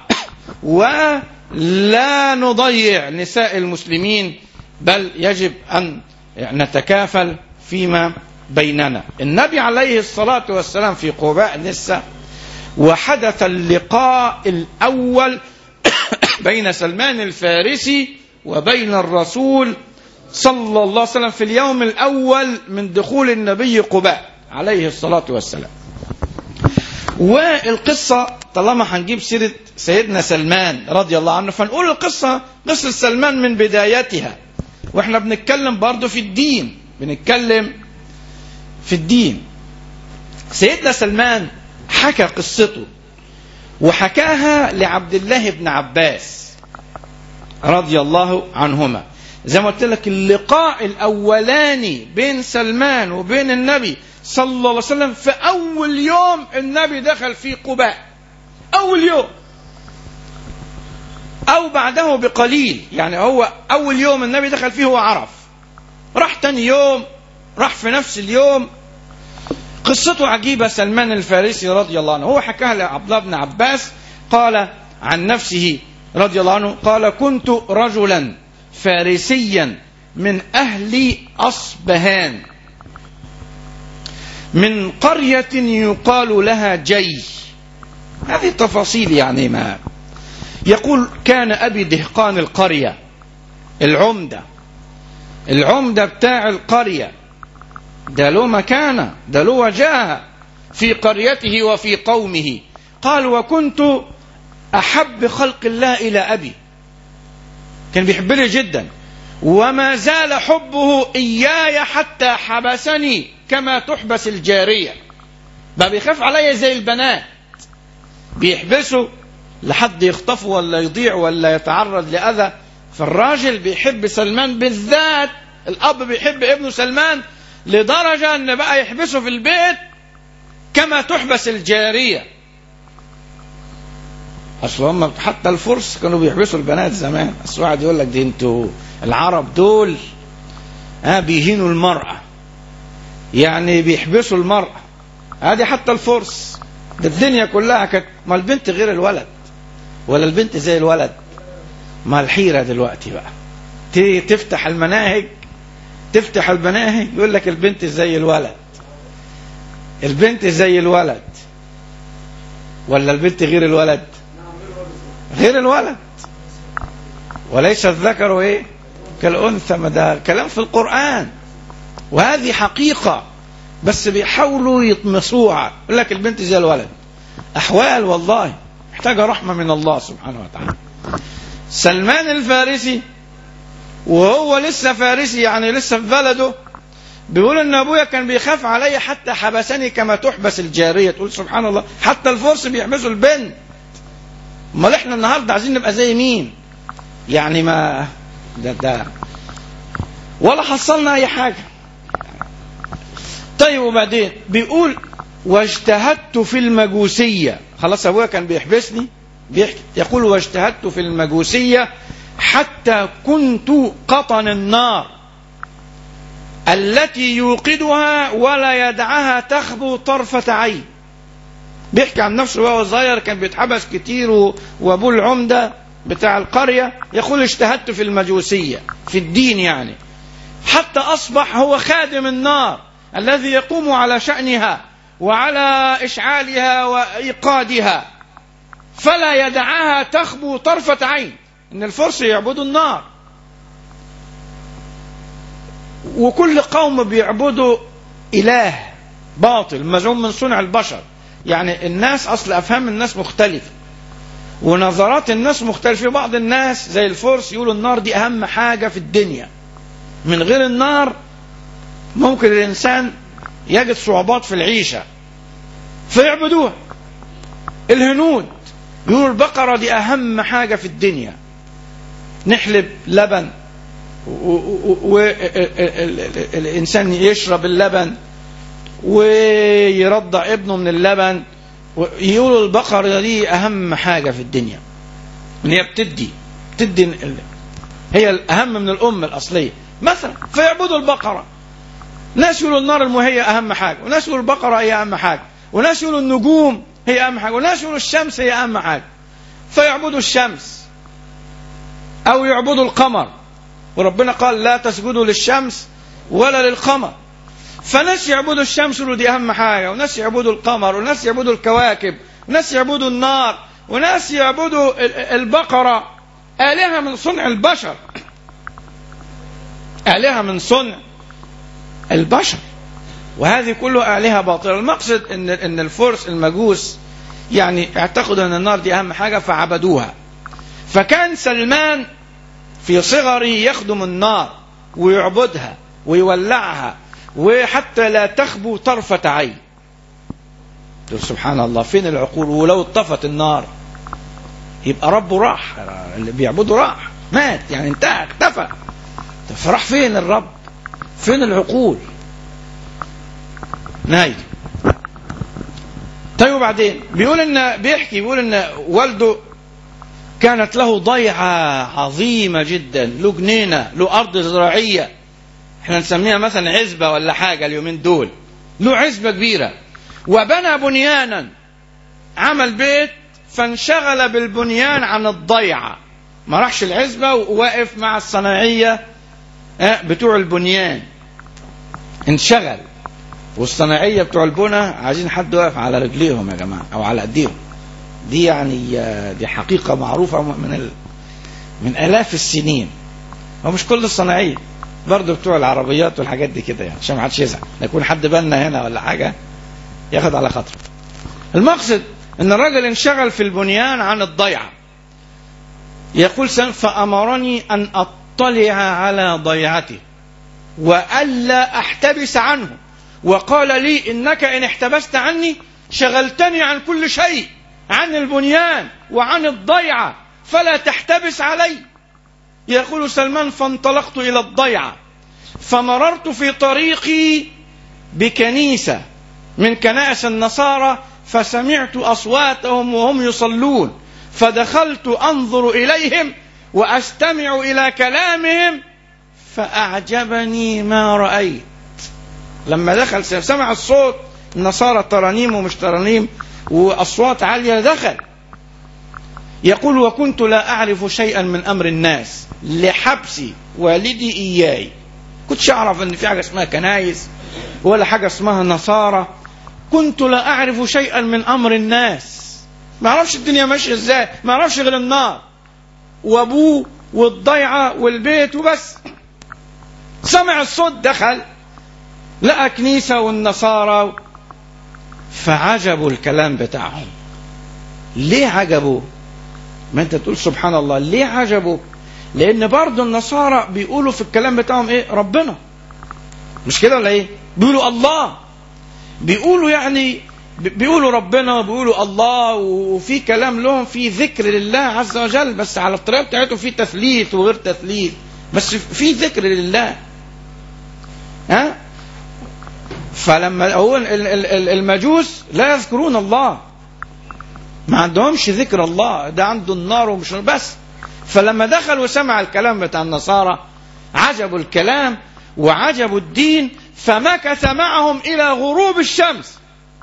ولا نضيع نساء المسلمين بل يجب أن نتكافل فيما بيننا النبي عليه الصلاة والسلام في قباء نسا وحدث اللقاء الأول بين سلمان الفارسي وبين الرسول صلى الله عليه وسلم في اليوم الأول من دخول النبي قباء عليه الصلاة والسلام والقصة طالما هنجيب سيرة سيدنا سلمان رضي الله عنه فنقول القصة قصة سلمان من بدايتها واحنا بنتكلم برضه في الدين بنتكلم في الدين سيدنا سلمان حكى قصته وحكاها لعبد الله بن عباس رضي الله عنهما زي ما قلت لك اللقاء الاولاني بين سلمان وبين النبي صلى الله عليه وسلم في اول يوم النبي دخل في قباء اول يوم او بعده بقليل يعني هو اول يوم النبي دخل فيه هو عرف راح تاني يوم راح في نفس اليوم قصته عجيبة سلمان الفارسي رضي الله عنه هو حكاها لعبد الله بن عباس قال عن نفسه رضي الله عنه قال كنت رجلا فارسيا من أهل أصبهان من قرية يقال لها جي هذه تفاصيل يعني ما يقول كان أبي دهقان القرية العمدة العمدة بتاع القرية ده له مكانة ده له وجاهة في قريته وفي قومه قال وكنت أحب خلق الله إلى أبي كان بيحبني جدا وما زال حبه إياي حتى حبسني كما تحبس الجارية بقى بيخاف عليا زي البنات بيحبسه لحد يخطفه ولا يضيع ولا يتعرض لأذى فالراجل بيحب سلمان بالذات الأب بيحب ابنه سلمان لدرجة أن بقى يحبسه في البيت كما تحبس الجارية أصل هم حتى الفرس كانوا بيحبسوا البنات زمان أصل واحد يقول لك دي انتوا العرب دول ها بيهينوا المرأة يعني بيحبسوا المرأة هذه حتى الفرس ده الدنيا كلها كانت ما البنت غير الولد ولا البنت زي الولد ما الحيرة دلوقتي بقى تيجي تفتح المناهج تفتح المناهج يقول لك البنت زي الولد البنت زي الولد ولا البنت غير الولد غير الولد وليس الذكر ايه كالانثى ما ده كلام في القران وهذه حقيقه بس بيحاولوا يطمسوها يقول لك البنت زي الولد احوال والله محتاجه رحمه من الله سبحانه وتعالى سلمان الفارسي وهو لسه فارسي يعني لسه في بلده بيقول ان ابويا كان بيخاف علي حتى حبسني كما تحبس الجاريه تقول سبحان الله حتى الفرس بيحبسوا البنت امال احنا النهارده عايزين نبقى زي مين يعني ما ده ده ولا حصلنا اي حاجه طيب وبعدين بيقول واجتهدت في المجوسيه خلاص ابويا كان بيحبسني بيحكي يقول واجتهدت في المجوسيه حتى كنت قطن النار التي يوقدها ولا يدعها تخبو طرفة عين بيحكي عن نفسه وهو صغير كان بيتحبس كتير وابوه العمدة بتاع القرية يقول اجتهدت في المجوسية في الدين يعني حتى أصبح هو خادم النار الذي يقوم على شأنها وعلى إشعالها وإيقادها فلا يدعها تخبو طرفة عين ان الفرس يعبدوا النار وكل قوم بيعبدوا اله باطل مزعوم من صنع البشر يعني الناس اصل افهام الناس مختلفه ونظرات الناس مختلفه في بعض الناس زي الفرس يقولوا النار دي اهم حاجه في الدنيا من غير النار ممكن الانسان يجد صعوبات في العيشه فيعبدوها الهنود يقولوا البقره دي اهم حاجه في الدنيا نحلب لبن والإنسان يشرب اللبن ويرضع ابنه من اللبن يقولوا البقرة دي أهم حاجة في الدنيا إن هي بتدي بتدي ال- هي الأهم من الأم الأصلية مثلا فيعبدوا البقرة ناس يقولوا النار المهية أهم حاجة وناس يقولوا البقرة هي أهم حاجة وناس يقولوا النجوم هي أهم حاجة وناس يقولوا الشمس هي أهم حاجة فيعبدوا الشمس أو يعبدوا القمر وربنا قال لا تسجدوا للشمس ولا للقمر فناس يعبدوا الشمس يقولوا دي أهم حاجة وناس يعبدوا القمر وناس يعبدوا الكواكب وناس يعبدوا النار وناس يعبدوا ال- البقرة آلهة من صنع البشر آلهة من صنع البشر وهذه كلها آلهة باطلة المقصد ان ان الفرس المجوس يعني اعتقدوا ان النار دي اهم حاجة فعبدوها فكان سلمان في صغره يخدم النار ويعبدها ويولعها وحتى لا تخبو طرفة عين تقول سبحان الله فين العقول ولو اطفت النار يبقى ربه راح اللي بيعبده راح مات يعني انتهى اختفى طب فراح فين الرب فين العقول نايم طيب وبعدين بيقول ان بيحكي بيقول ان والده كانت له ضيعة عظيمة جدا له جنينة له أرض زراعية احنا نسميها مثلا عزبة ولا حاجة اليومين دول له عزبة كبيرة وبنى بنيانا عمل بيت فانشغل بالبنيان عن الضيعة ما راحش العزبة وواقف مع الصناعية اه، بتوع البنيان انشغل والصناعية بتوع البنى عايزين حد واقف على رجليهم يا جماعة أو على أيديهم دي يعني آه، دي حقيقة معروفة من ال... من آلاف السنين ومش كل الصناعية برضه بتوع العربيات والحاجات دي كده يعني عشان ما حدش يزعل يكون حد بالنا هنا ولا حاجة ياخد على خاطره المقصد ان الرجل انشغل في البنيان عن الضيعة يقول سن فأمرني أن أطلع على ضيعته وألا أحتبس عنه وقال لي إنك إن احتبست عني شغلتني عن كل شيء عن البنيان وعن الضيعة فلا تحتبس علي يقول سلمان فانطلقت إلى الضيعة فمررت في طريقي بكنيسة من كنائس النصارى فسمعت أصواتهم وهم يصلون فدخلت أنظر إليهم وأستمع إلى كلامهم فأعجبني ما رأيت لما دخل سمع الصوت النصارى ترانيم ومش ترانيم وأصوات عالية دخل يقول وكنت لا أعرف شيئا من أمر الناس لحبس والدي إياي كنتش أعرف أن في حاجة اسمها كنايس ولا حاجة اسمها نصارى كنت لا أعرف شيئا من أمر الناس ما أعرفش الدنيا ماشية إزاي ما أعرفش غير النار وأبوه والضيعة والبيت وبس سمع الصوت دخل لقى كنيسة والنصارى فعجبوا الكلام بتاعهم ليه عجبوا ما انت تقول سبحان الله ليه عجبوا لان برضه النصارى بيقولوا في الكلام بتاعهم ايه ربنا مش كده ولا ايه بيقولوا الله بيقولوا يعني بيقولوا ربنا بيقولوا الله وفي كلام لهم في ذكر لله عز وجل بس على الطريقه بتاعتهم في تثليث وغير تثليث بس في ذكر لله ها فلما هو المجوس لا يذكرون الله ما عندهمش ذكر الله ده عنده النار ومش بس فلما دخل وسمع الكلام بتاع النصارى عجبوا الكلام وعجبوا الدين فمكث معهم إلى غروب الشمس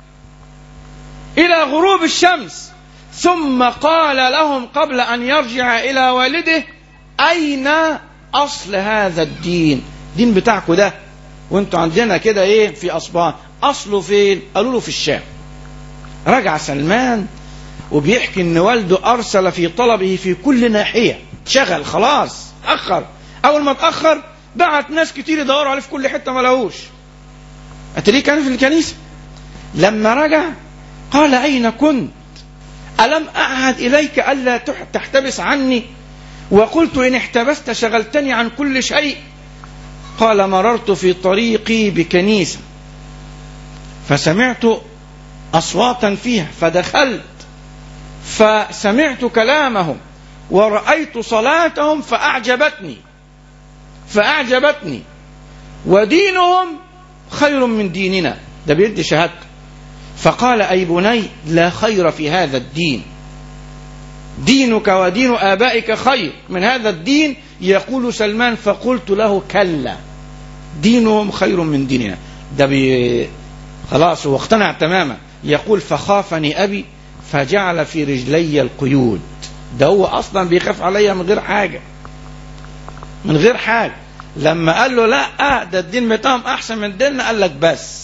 إلى غروب الشمس ثم قال لهم قبل أن يرجع إلى والده أين أصل هذا الدين دين بتاعكم ده وانتوا عندنا كده ايه في أصبان أصله فين قالوا له في الشام رجع سلمان وبيحكي ان والده ارسل في طلبه في كل ناحيه شغل خلاص اخر اول ما اتاخر بعت ناس كتير يدوروا عليه في كل حته ما لقوش اتريه كان في الكنيسه لما رجع قال اين كنت الم اعهد اليك الا تحتبس عني وقلت ان احتبست شغلتني عن كل شيء قال مررت في طريقي بكنيسه فسمعت اصواتا فيها فدخلت فسمعت كلامهم ورأيت صلاتهم فأعجبتني فأعجبتني ودينهم خير من ديننا ده بيدي شهادته فقال أي بني لا خير في هذا الدين دينك ودين آبائك خير من هذا الدين يقول سلمان فقلت له كلا دينهم خير من ديننا ده بي خلاص هو اقتنع تماما يقول فخافني أبي فجعل في رجلي القيود ده هو أصلا بيخاف عليا من غير حاجة من غير حاجة لما قال له لا ده الدين بتاعهم أحسن من ديننا قال لك بس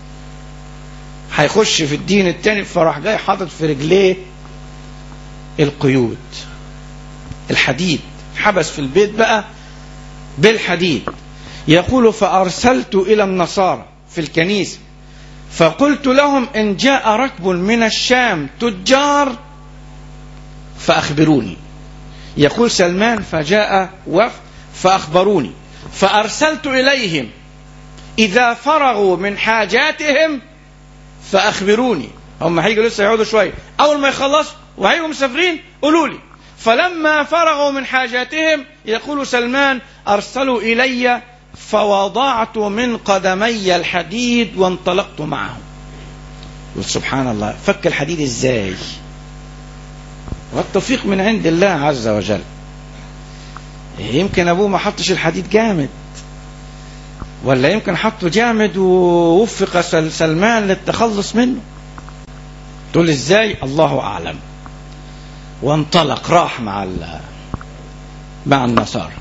هيخش في الدين التاني فراح جاي حاطط في رجليه القيود الحديد حبس في البيت بقى بالحديد يقول فأرسلت إلى النصارى في الكنيسة فقلت لهم إن جاء ركب من الشام تجار فأخبروني يقول سلمان فجاء وفد فأخبروني فأرسلت إليهم إذا فرغوا من حاجاتهم فأخبروني هم هيجوا لسه يقعدوا شوية أول ما يخلصوا وهيجوا مسافرين قولوا لي فلما فرغوا من حاجاتهم يقول سلمان أرسلوا إلي فوضعت من قدمي الحديد وانطلقت معهم سبحان الله فك الحديد ازاي والتوفيق من عند الله عز وجل يمكن ابوه ما حطش الحديد جامد ولا يمكن حطه جامد ووفق سلمان للتخلص منه تقول ازاي الله اعلم وانطلق راح مع مع النصارى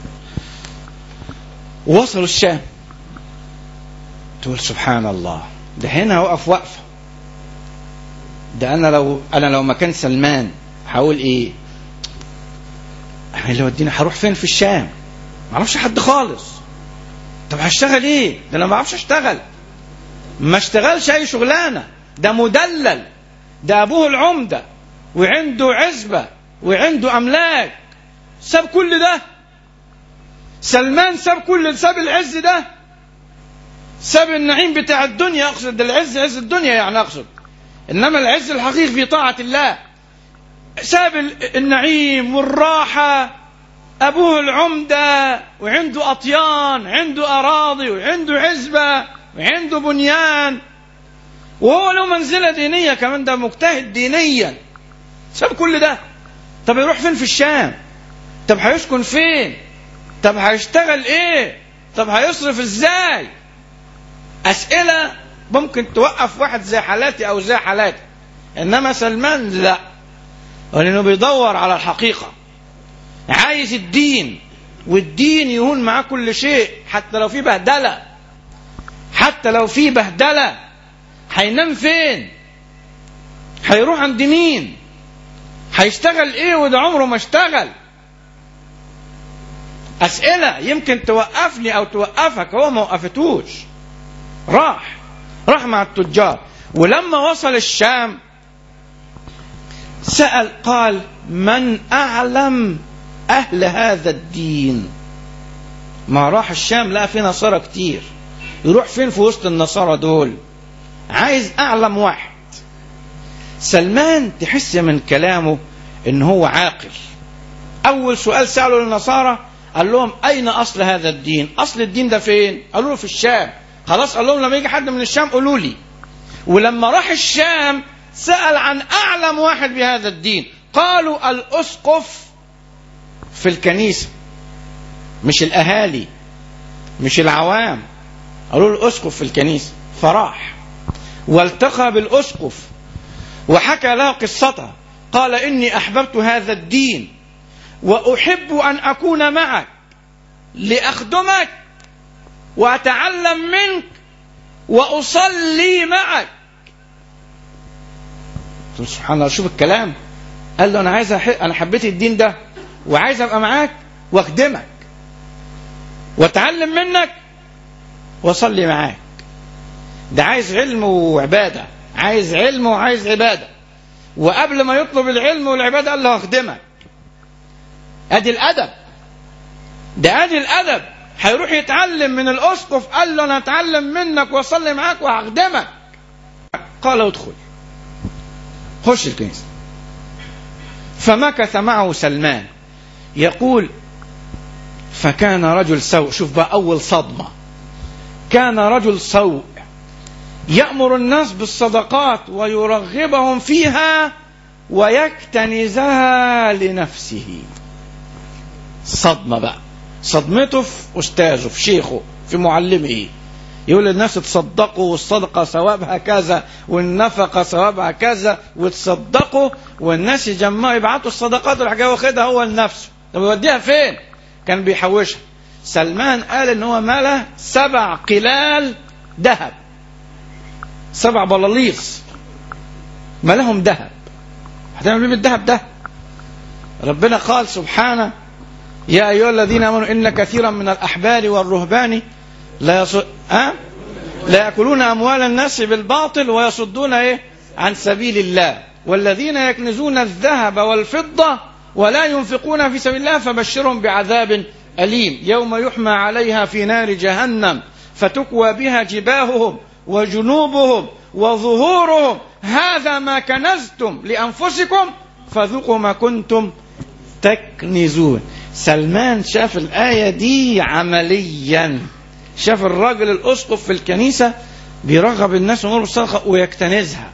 وصلوا الشام تقول سبحان الله ده هنا وقف وقفه ده انا لو انا لو مكان سلمان هقول ايه انا اللي وديني هروح فين في الشام ما اعرفش حد خالص طب هشتغل ايه ده انا ما اعرفش اشتغل ما اشتغلش اي شغلانه ده مدلل ده ابوه العمده وعنده عزبه وعنده املاك ساب كل ده سلمان ساب كل ساب العز ده ساب النعيم بتاع الدنيا اقصد ده العز عز الدنيا يعني اقصد انما العز الحقيقي في طاعه الله ساب النعيم والراحه ابوه العمده وعنده اطيان عنده اراضي وعنده عزبه وعنده بنيان وهو له منزله دينيه كمان ده مجتهد دينيا ساب كل ده طب يروح فين في الشام طب هيسكن فين طب هيشتغل ايه طب هيصرف ازاي اسئله ممكن توقف واحد زي حالاتي او زي حالاتي انما سلمان لا لانه بيدور على الحقيقه عايز الدين والدين يهون معاه كل شيء حتى لو في بهدله حتى لو في بهدله هينام فين هيروح عند مين هيشتغل ايه وده عمره ما اشتغل أسئلة يمكن توقفني أو توقفك هو ما وقفتوش راح راح مع التجار ولما وصل الشام سأل قال من أعلم أهل هذا الدين ما راح الشام لقى في نصارى كتير يروح فين في وسط النصارى دول عايز أعلم واحد سلمان تحس من كلامه ان هو عاقل اول سؤال سأله للنصارى قال لهم اين اصل هذا الدين اصل الدين ده فين قالوا له في الشام خلاص قال لهم لما يجي حد من الشام قولوا لي ولما راح الشام سأل عن اعلم واحد بهذا الدين قالوا الاسقف في الكنيسة مش الاهالي مش العوام قالوا له الاسقف في الكنيسة فراح والتقى بالاسقف وحكى له قصتها قال اني احببت هذا الدين واحب ان اكون معك لاخدمك واتعلم منك واصلي معك سبحان الله شوف الكلام قال له انا عايز أحب انا حبيت الدين ده وعايز ابقى معاك واخدمك واتعلم منك واصلي معاك ده عايز علم وعباده عايز علم وعايز عباده وقبل ما يطلب العلم والعباده قال له اخدمك ادي الادب ده ادي الادب هيروح يتعلم من الاسقف قال له انا اتعلم منك واصلي معاك وهخدمك قال ادخل خش الكنيسه فمكث معه سلمان يقول فكان رجل سوء شوف بقى اول صدمه كان رجل سوء يأمر الناس بالصدقات ويرغبهم فيها ويكتنزها لنفسه صدمة بقى صدمته في أستاذه في شيخه في معلمه يقول للناس تصدقوا والصدقة ثوابها كذا والنفقة ثوابها كذا وتصدقوا والناس يجمعوا يبعتوا الصدقات والحاجة واخدها هو لنفسه طب يوديها فين؟ كان بيحوشها سلمان قال ان هو ملا سبع قلال ذهب سبع بلاليص ملاهم ذهب هتعمل ايه بالذهب ده؟ ربنا قال سبحانه يا ايها الذين امنوا ان كثيرا من الاحبار والرهبان لا يص... أه؟ لا ياكلون اموال الناس بالباطل ويصدون ايه عن سبيل الله والذين يكنزون الذهب والفضه ولا ينفقون في سبيل الله فبشرهم بعذاب اليم يوم يحمى عليها في نار جهنم فتكوى بها جباههم وجنوبهم وظهورهم هذا ما كنزتم لانفسكم فذوقوا ما كنتم تكنزون سلمان شاف الايه دي عمليا شاف الراجل الاسقف في الكنيسه بيرغب الناس ونور بالصدقه ويكتنزها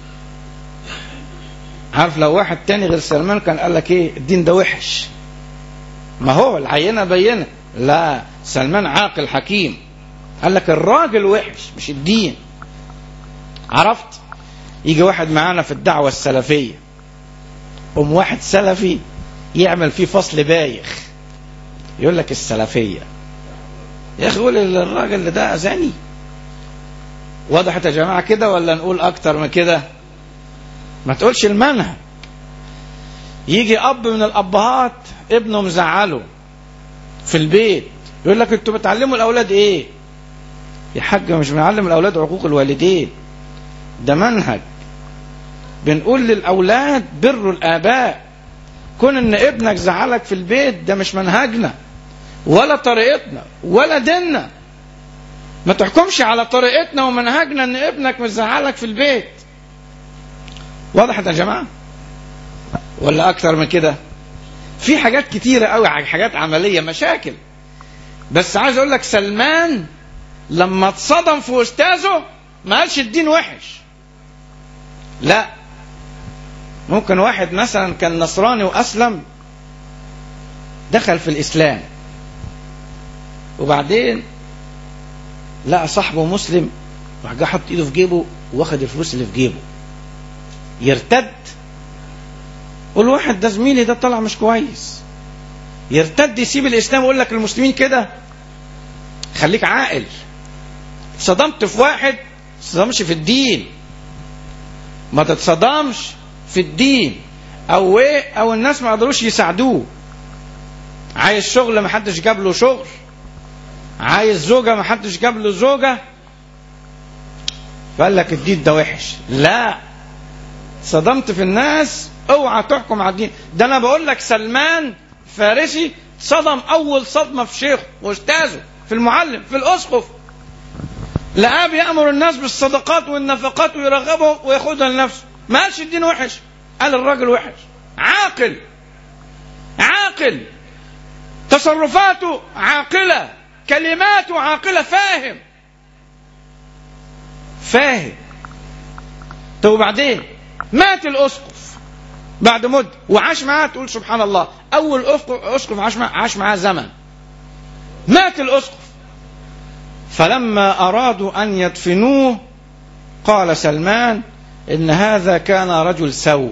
عارف لو واحد تاني غير سلمان كان قال لك ايه الدين ده وحش ما هو العينه بينه لا سلمان عاقل حكيم قال لك الراجل وحش مش الدين عرفت يجي واحد معانا في الدعوه السلفيه قوم واحد سلفي يعمل فيه فصل بايخ يقول لك السلفيه يا اخي قول الراجل ده زاني وضحت يا جماعه كده ولا نقول اكتر من كده ما تقولش المنهج يجي اب من الابهات ابنه مزعله في البيت يقول لك انتوا بتعلموا الاولاد ايه يا حاج مش بنعلم الاولاد عقوق الوالدين ده منهج بنقول للاولاد بروا الاباء كون ان ابنك زعلك في البيت ده مش منهجنا ولا طريقتنا ولا ديننا ما تحكمش على طريقتنا ومنهجنا ان ابنك مزعلك في البيت وضحت يا جماعه ولا اكتر من كده في حاجات كتيرة قوي حاجات عملية مشاكل بس عايز اقول لك سلمان لما اتصدم في استاذه ما قالش الدين وحش لا ممكن واحد مثلا كان نصراني واسلم دخل في الاسلام وبعدين لقى صاحبه مسلم راح جه حط ايده في جيبه واخد الفلوس اللي في جيبه يرتد قول واحد ده زميلي ده طلع مش كويس يرتد يسيب الاسلام ويقول لك المسلمين كده خليك عاقل صدمت في واحد ما تصدمش في الدين ما تتصدمش في الدين او ايه او الناس ما قدروش يساعدوه عايز شغل ما حدش جاب له شغل عايز زوجه ما حدش جاب له زوجه فقال لك الدين ده وحش لا صدمت في الناس اوعى تحكم على الدين ده انا بقول لك سلمان فارسي صدم اول صدمه في شيخه واستاذه في المعلم في الاسقف لقاه بيامر الناس بالصدقات والنفقات ويرغبهم وياخدها لنفسه ما قالش الدين وحش قال الراجل وحش عاقل عاقل تصرفاته عاقله كلماته عاقله فاهم فاهم طب وبعدين مات الاسقف بعد مدة وعاش معاه تقول سبحان الله أول أسقف عاش معاه عاش معاه زمن مات الأسقف فلما أرادوا أن يدفنوه قال سلمان إن هذا كان رجل سوء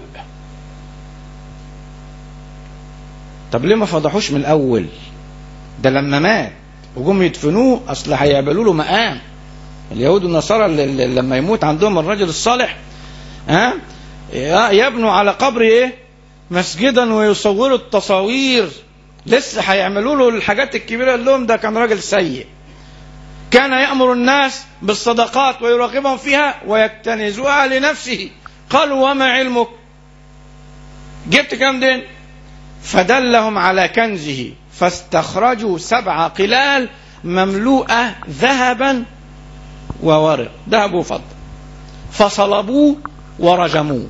طب ليه ما فضحوش من الأول ده لما مات وجم يدفنوه أصل هيعملوا له مقام اليهود والنصارى لما يموت عندهم الرجل الصالح ها يبنوا على قبر ايه مسجدا ويصوروا التصاوير لسه هيعملوا له الحاجات الكبيره اللي لهم ده كان راجل سيء كان يامر الناس بالصدقات ويراقبهم فيها ويكتنزها لنفسه قالوا وما علمك جبت كم دين فدلهم على كنزه فاستخرجوا سبع قلال مملوءه ذهبا وورق ذهب وفضه فصلبوه ورجموه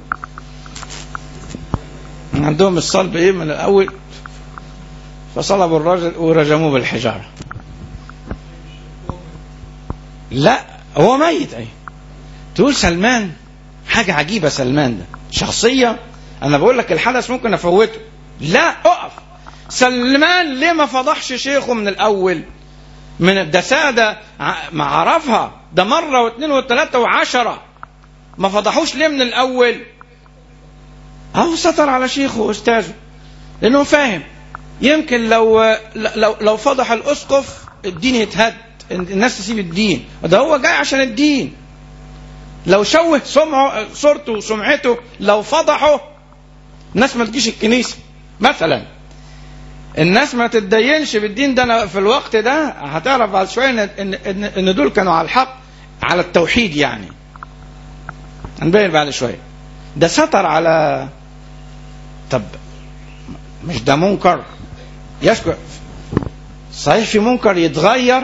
عندهم الصلب ايه من الاول فصلبوا الرجل ورجموه بالحجاره لا هو ميت اي تقول سلمان حاجة عجيبة سلمان ده شخصية أنا بقول لك الحدث ممكن أفوته لا أقف سلمان ليه ما فضحش شيخه من الأول من ده سادة ما عرفها ده مرة واثنين وثلاثة وعشرة ما فضحوش ليه من الأول أهو ستر على شيخه وأستاذه لأنه فاهم يمكن لو لو لو فضح الأسقف الدين يتهد الناس تسيب الدين ده هو جاي عشان الدين لو شوه سمعه صورته وسمعته لو فضحه الناس ما تجيش الكنيسة مثلا الناس ما تتدينش بالدين ده أنا في الوقت ده هتعرف بعد شوية إن, إن, إن, إن دول كانوا على الحق على التوحيد يعني هنبين بعد شوية ده ستر على طب مش ده منكر يشكر صحيح في منكر يتغير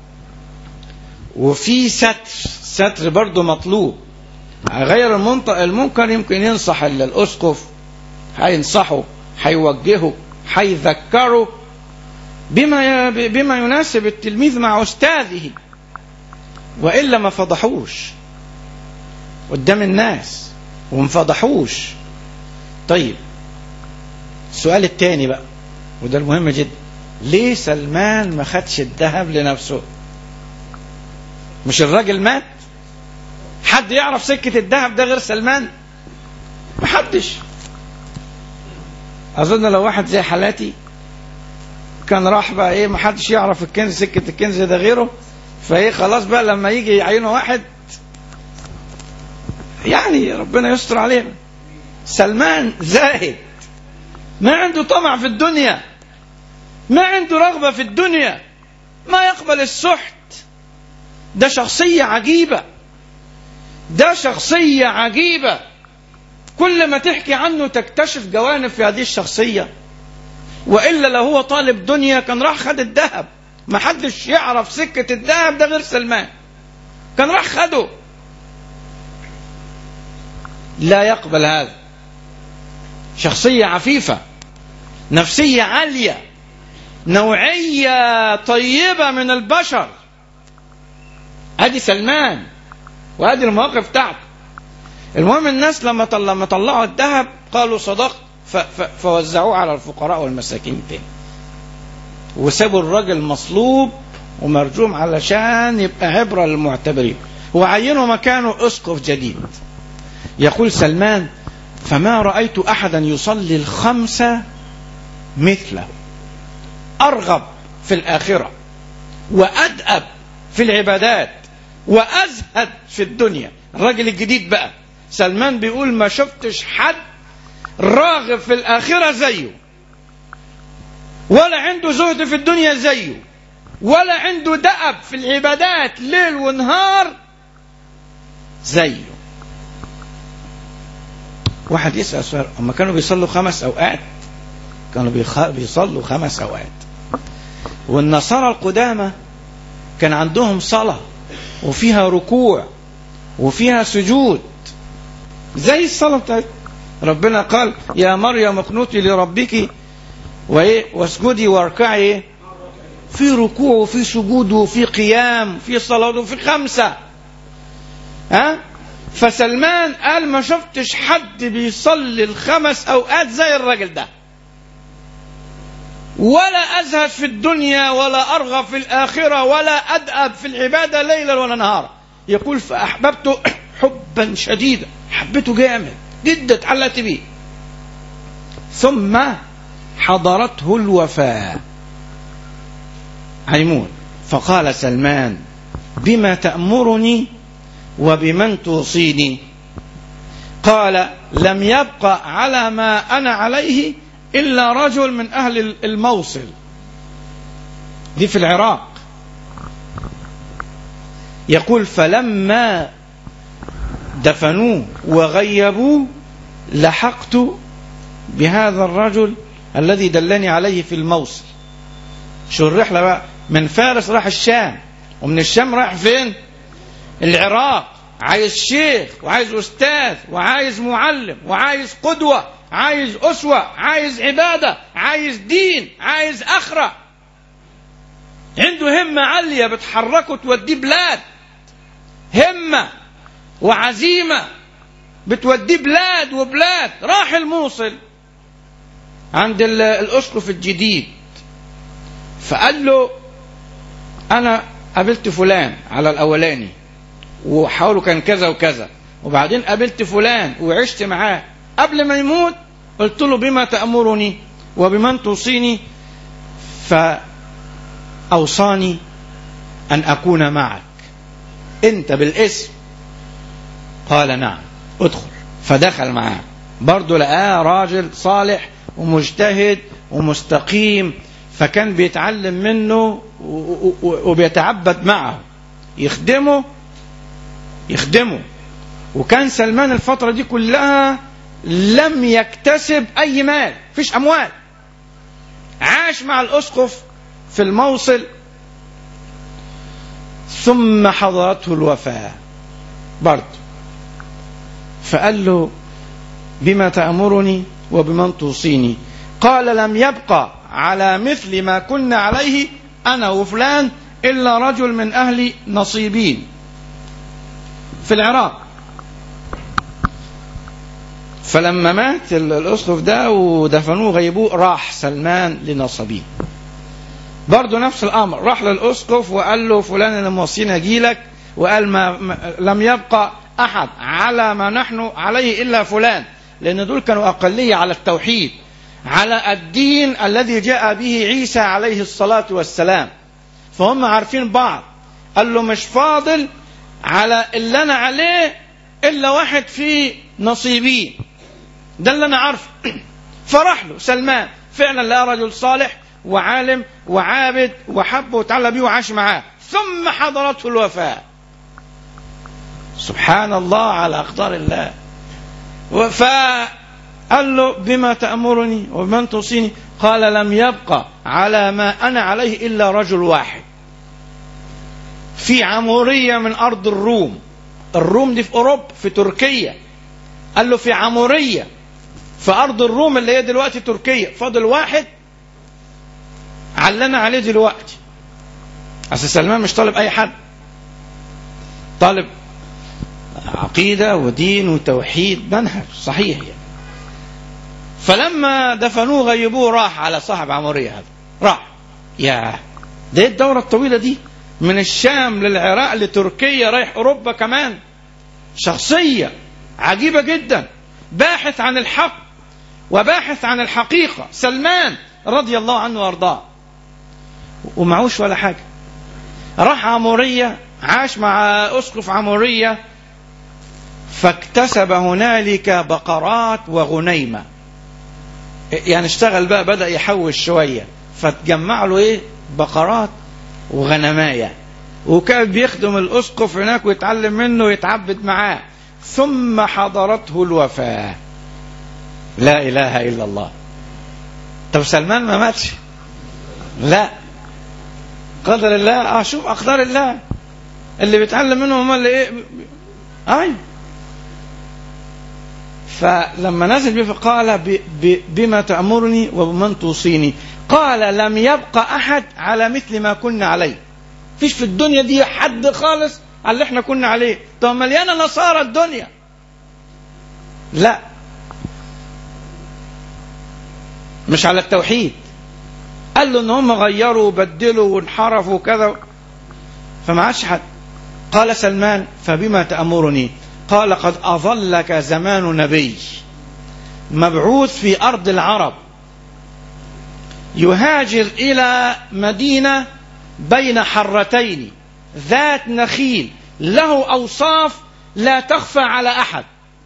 وفي ستر ستر برضه مطلوب غير المنكر يمكن ينصح الاسقف هينصحه هيوجهه هيذكره بما بما يناسب التلميذ مع استاذه والا ما فضحوش قدام الناس وما فضحوش طيب السؤال الثاني بقى وده المهم جدا ليه سلمان ما خدش الذهب لنفسه مش الراجل مات حد يعرف سكة الذهب ده غير سلمان محدش أظن لو واحد زي حالاتي كان راح بقى ايه محدش يعرف الكنز سكة الكنز ده غيره فايه خلاص بقى لما يجي يعينه واحد يعني ربنا يستر عليه سلمان زاهد ما عنده طمع في الدنيا ما عنده رغبة في الدنيا ما يقبل السحت ده شخصية عجيبة ده شخصية عجيبة كل ما تحكي عنه تكتشف جوانب في هذه الشخصية وإلا لو هو طالب دنيا كان راح خد الذهب ما حدش يعرف سكة الذهب ده غير سلمان كان راح خده لا يقبل هذا شخصية عفيفة نفسية عالية نوعية طيبة من البشر ادي سلمان وادي المواقف بتاعته المهم الناس لما لما طلعوا الذهب قالوا صدقت فوزعوه على الفقراء والمساكين تاني وسابوا الراجل مصلوب ومرجوم علشان يبقى عبرة للمعتبرين وعينوا مكانه اسقف جديد يقول سلمان فما رأيت أحدا يصلي الخمسة مثله أرغب في الآخرة وأدأب في العبادات وأزهد في الدنيا الراجل الجديد بقى سلمان بيقول ما شفتش حد راغب في الآخرة زيه ولا عنده زهد في الدنيا زيه ولا عنده دأب في العبادات ليل ونهار زيه واحد يسأل سؤال أما كانوا بيصلوا خمس أوقات كانوا بيصلوا خمس أوقات والنصارى القدامى كان عندهم صلاة وفيها ركوع وفيها سجود زي الصلاة بتاعتنا ربنا قال يا مريم اقنتي لربك وايه واسجدي واركعي في ركوع وفي سجود وفي قيام وفي صلاة وفي خمسة ها فسلمان قال ما شفتش حد بيصلي الخمس اوقات زي الراجل ده ولا ازهد في الدنيا ولا ارغب في الاخره ولا ادأب في العباده ليلا ولا نهارا يقول فاحببته حبا شديدا حبيته جامد جدا اتعلقت بيه ثم حضرته الوفاه هيموت فقال سلمان بما تأمرني وبمن توصيني قال لم يبقى على ما أنا عليه إلا رجل من أهل الموصل دي في العراق يقول فلما دفنوه وغيبوه لحقت بهذا الرجل الذي دلني عليه في الموصل شو الرحلة بقى من فارس راح الشام ومن الشام راح فين العراق عايز شيخ وعايز أستاذ وعايز معلم وعايز قدوة عايز أسوة عايز عبادة عايز دين عايز أخرة عنده همة عالية بتحركه توديه بلاد همة وعزيمة بتوديه بلاد وبلاد راح الموصل عند ال- الأسقف الجديد فقال له أنا قابلت فلان على الأولاني وحاوله كان كذا وكذا وبعدين قابلت فلان وعشت معاه قبل ما يموت قلت له بما تأمرني وبمن توصيني فأوصاني أن أكون معك أنت بالاسم قال نعم ادخل فدخل معاه برضه لقاه راجل صالح ومجتهد ومستقيم فكان بيتعلم منه و- و- و- وبيتعبد معه يخدمه يخدمه وكان سلمان الفترة دي كلها لم يكتسب أي مال فيش أموال عاش مع الأسقف في الموصل ثم حضرته الوفاة برضه فقال له بما تأمرني وبمن توصيني قال لم يبقى على مثل ما كنا عليه أنا وفلان إلا رجل من أهل نصيبين في العراق فلما مات ال- الأسقف ده ودفنوه غيبوه راح سلمان لنصبين برضه نفس الأمر راح للأسقف وقال له فلان أنا موصيني أجيلك وقال ما ما- لم يبقى أحد على ما نحن عليه إلا فلان لأن دول كانوا أقلية على التوحيد على الدين الذي جاء به عيسى عليه الصلاة والسلام فهم عارفين بعض قال له مش فاضل على اللي أنا عليه إلا واحد في نصيبين ده اللي أنا عارفه فراح له سلمان فعلا لقى رجل صالح وعالم وعابد وحبه وتعالى بيه وعاش معاه ثم حضرته الوفاة سبحان الله على أقدار الله فقال له بما تأمرني وبمن توصيني قال لم يبقى على ما أنا عليه إلا رجل واحد في عمورية من أرض الروم الروم دي في أوروبا في تركيا قال له في عمورية في أرض الروم اللي هي دلوقتي تركيا فاضل واحد علنا عليه دلوقتي أصل سلمان مش طالب أي حد طالب عقيدة ودين وتوحيد منهج صحيح يعني فلما دفنوه غيبوه راح على صاحب عمورية هذا راح يا ده إيه الدورة الطويلة دي من الشام للعراق لتركيا رايح أوروبا كمان شخصية عجيبة جدا باحث عن الحق وباحث عن الحقيقة سلمان رضي الله عنه وارضاه ومعوش ولا حاجة راح عمورية عاش مع أسقف عمورية فاكتسب هنالك بقرات وغنيمة يعني اشتغل بقى بدأ يحوش شوية فتجمع له ايه بقرات وغنماية وكان بيخدم الأسقف هناك ويتعلم منه ويتعبد معاه ثم حضرته الوفاة لا إله إلا الله طب سلمان ما ماتش لا قدر الله اه شوف أقدار الله اللي بيتعلم منهم هم اللي ايه ايوه فلما نزل به فقال ب- ب- بما تأمرني وبمن توصيني قال لم يبقى أحد على مثل ما كنا عليه فيش في الدنيا دي حد خالص على اللي احنا كنا عليه طب مليانة نصارى الدنيا لا مش على التوحيد قال له ان هم غيروا وبدلوا وانحرفوا وكذا فما عادش حد قال سلمان فبما تأمرني قال قد أظلك زمان نبي مبعوث في أرض العرب يهاجر إلى مدينة بين حرتين ذات نخيل له أوصاف لا تخفى على أحد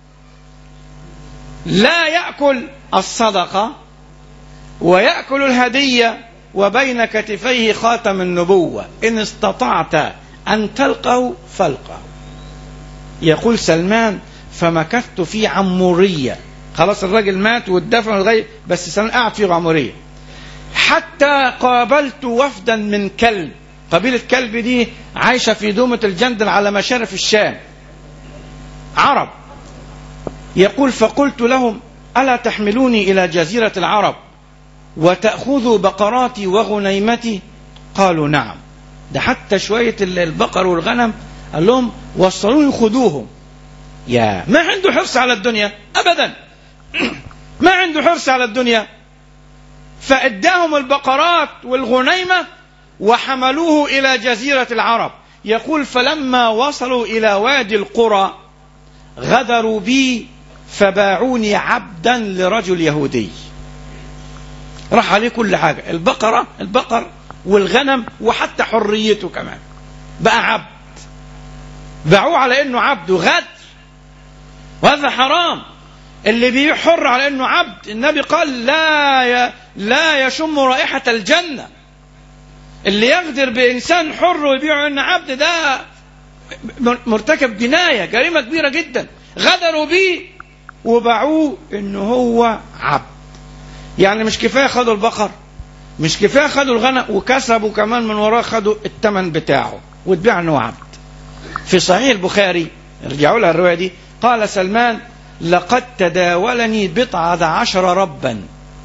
لا يأكل الصدقة ويأكل الهدية وبين كتفيه خاتم النبوة إن استطعت أن تلقه فالقه يقول سلمان فمكثت في عمورية خلاص الراجل مات واتدفن لغاية بس سلمان قعد في عمورية حتى قابلت وفدا من كلب قبيلة كلب دي عايشة في دومة الجندل على مشارف الشام عرب يقول فقلت لهم ألا تحملوني إلى جزيرة العرب وتأخذوا بقراتي وغنيمتي قالوا نعم ده حتى شوية البقر والغنم قال لهم وصلوني خذوهم يا ما عنده حرص على الدنيا ابدا ما عنده حرص على الدنيا فاداهم البقرات والغنيمه وحملوه الى جزيره العرب يقول فلما وصلوا الى وادي القرى غدروا بي فباعوني عبدا لرجل يهودي راح عليه كل حاجه البقره البقر والغنم وحتى حريته كمان بقى عبد باعوه على انه عبد وغدر وهذا حرام اللي بيبيع حر على انه عبد النبي قال لا ي... لا يشم رائحة الجنة اللي يغدر بإنسان حر ويبيعه انه عبد ده مرتكب جناية جريمة كبيرة جدا غدروا بيه وباعوه انه هو عبد يعني مش كفاية خدوا البقر مش كفاية خدوا الغنم وكسبوا كمان من وراه خدوا الثمن بتاعه واتباع انه عبد في صحيح البخاري رجعوا لها الرواية دي قال سلمان لقد تداولني بضعة عشر ربا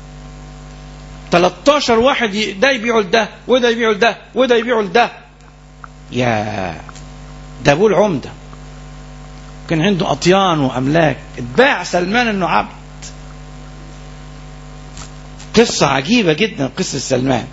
13 واحد ده يبيعوا لده وده يبيعوا لده وده يبيعوا لده يا ده ابو العمدة كان عنده أطيان وأملاك اتباع سلمان انه عبد قصة عجيبة جدا قصة سلمان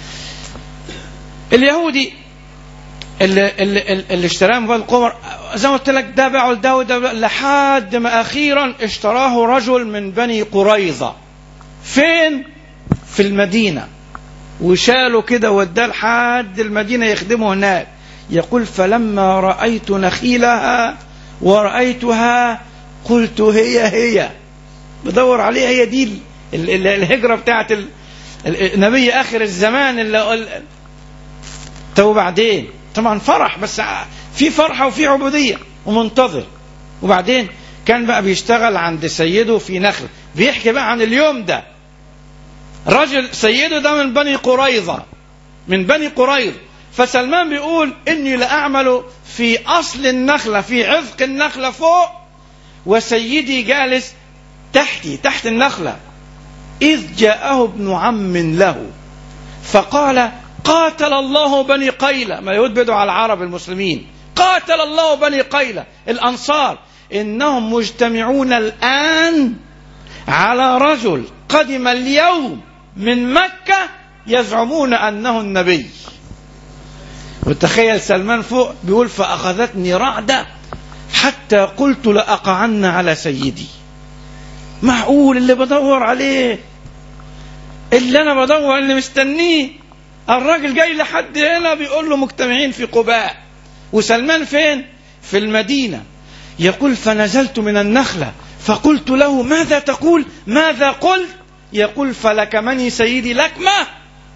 اليهودي اللي, اللي, اللي اشتراه من القمر زي ما قلت لك ده باعه لده وده لحد ما اخيرا اشتراه رجل من بني قريظه فين في المدينه وشاله كده وداه لحد المدينه يخدمه هناك يقول فلما رايت نخيلها ورايتها قلت هي هي بدور عليها هي دي الهجره بتاعت النبي اخر الزمان اللي طب وبعدين طبعا فرح بس في فرحة وفي عبودية ومنتظر وبعدين كان بقى بيشتغل عند سيده في نخل بيحكي بقى عن اليوم ده رجل سيده ده من بني قريظة من بني قريظة فسلمان بيقول إني لأعمل في أصل النخلة في عذق النخلة فوق وسيدي جالس تحتي تحت النخلة إذ جاءه ابن عم له فقال قاتل الله بني قيلة ما اليهود بدوا على العرب المسلمين قاتل الله بني قيلة الأنصار إنهم مجتمعون الآن على رجل قدم اليوم من مكة يزعمون أنه النبي وتخيل سلمان فوق بيقول فأخذتني رعدة حتى قلت لأقعن على سيدي معقول اللي بدور عليه اللي أنا بدور اللي مستنيه الراجل جاي لحد هنا بيقول له مجتمعين في قباء وسلمان فين في المدينة يقول فنزلت من النخلة فقلت له ماذا تقول ماذا قلت يقول فلكمني سيدي لكمة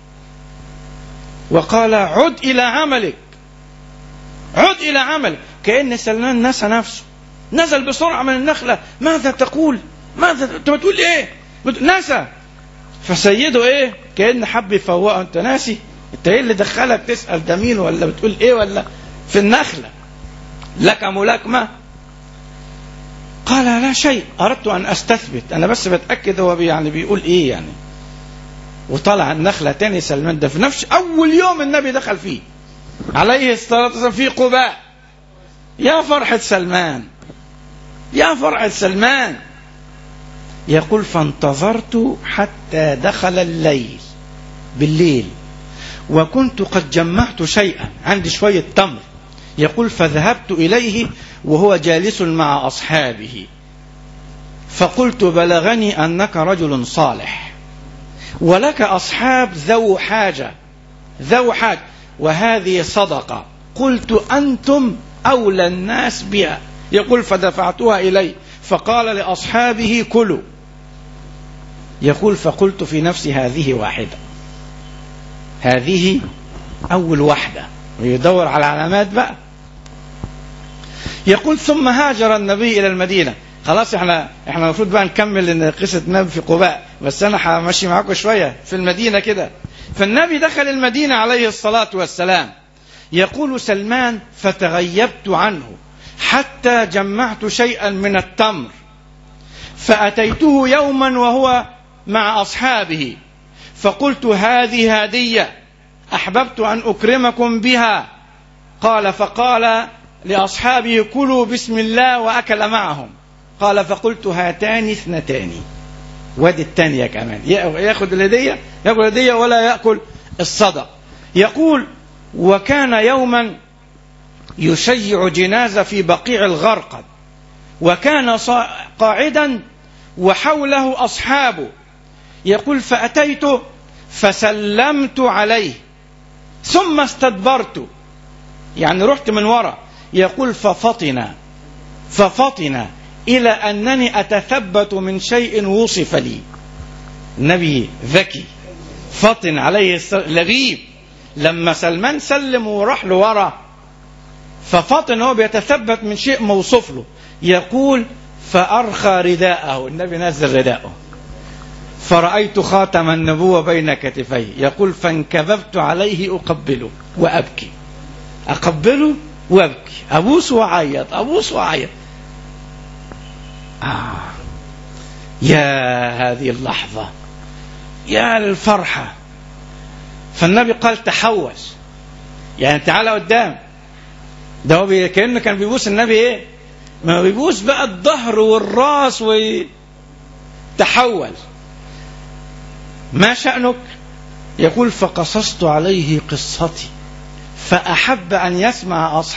وقال عد إلى عملك عد إلى عملك كأن سلمان نسى نفسه نزل بسرعة من النخلة ماذا تقول ماذا انت بتقول ايه نسى فسيده ايه كأن حب يفوقه انت ناسي انت ايه اللي دخلك تسأل ده مين ولا بتقول ايه ولا في النخلة لك ملاكمة قال لا شيء أردت أن أستثبت أنا بس بتأكد هو يعني بيقول إيه يعني وطلع النخلة تاني سلمان ده في نفس أول يوم النبي دخل فيه عليه الصلاة والسلام في قباء يا فرحة سلمان يا فرحة سلمان يقول فانتظرت حتى دخل الليل بالليل وكنت قد جمعت شيئا عندي شوية تمر يقول فذهبت إليه وهو جالس مع أصحابه فقلت بلغني أنك رجل صالح ولك أصحاب ذو حاجة ذو حاجة وهذه صدقة قلت أنتم أولى الناس بها يقول فدفعتها إليه فقال لأصحابه كلوا يقول فقلت في نفسي هذه واحدة هذه أول واحدة ويدور على علامات بقى يقول ثم هاجر النبي إلى المدينة خلاص احنا احنا المفروض بقى نكمل ان قصه النبي في قباء بس انا همشي معاكم شويه في المدينه كده فالنبي دخل المدينه عليه الصلاه والسلام يقول سلمان فتغيبت عنه حتى جمعت شيئا من التمر فاتيته يوما وهو مع اصحابه فقلت هذه هديه احببت ان اكرمكم بها قال فقال لأصحابه كلوا بسم الله وأكل معهم قال فقلت هاتان اثنتان وادي الثانية كمان ياخذ الهدية ياكل الهدية ولا يأكل الصدق يقول وكان يوما يشيع جنازة في بقيع الغرقد وكان قاعدا وحوله أصحابه يقول فأتيت فسلمت عليه ثم استدبرت يعني رحت من وراء يقول ففطن ففطن إلى أنني أتثبت من شيء وصف لي النبي ذكي فطن عليه السلام لغيب لما سلمان سلم وراح له ورا ففطن هو بيتثبت من شيء موصوف له يقول فأرخى رداءه النبي نزل رداءه فرأيت خاتم النبوة بين كتفيه يقول فانكببت عليه أقبله وأبكي أقبله وأبكي أبوس وأعيط أبوس وأعيط آه. يا هذه اللحظة يا الفرحة فالنبي قال تحوس يعني تعالى قدام ده هو بي... كأنه كان بيبوس النبي ايه ما بيبوس بقى الظهر والراس وتحول ما شأنك يقول فقصصت عليه قصتي فأحب أن يسمع أصحابه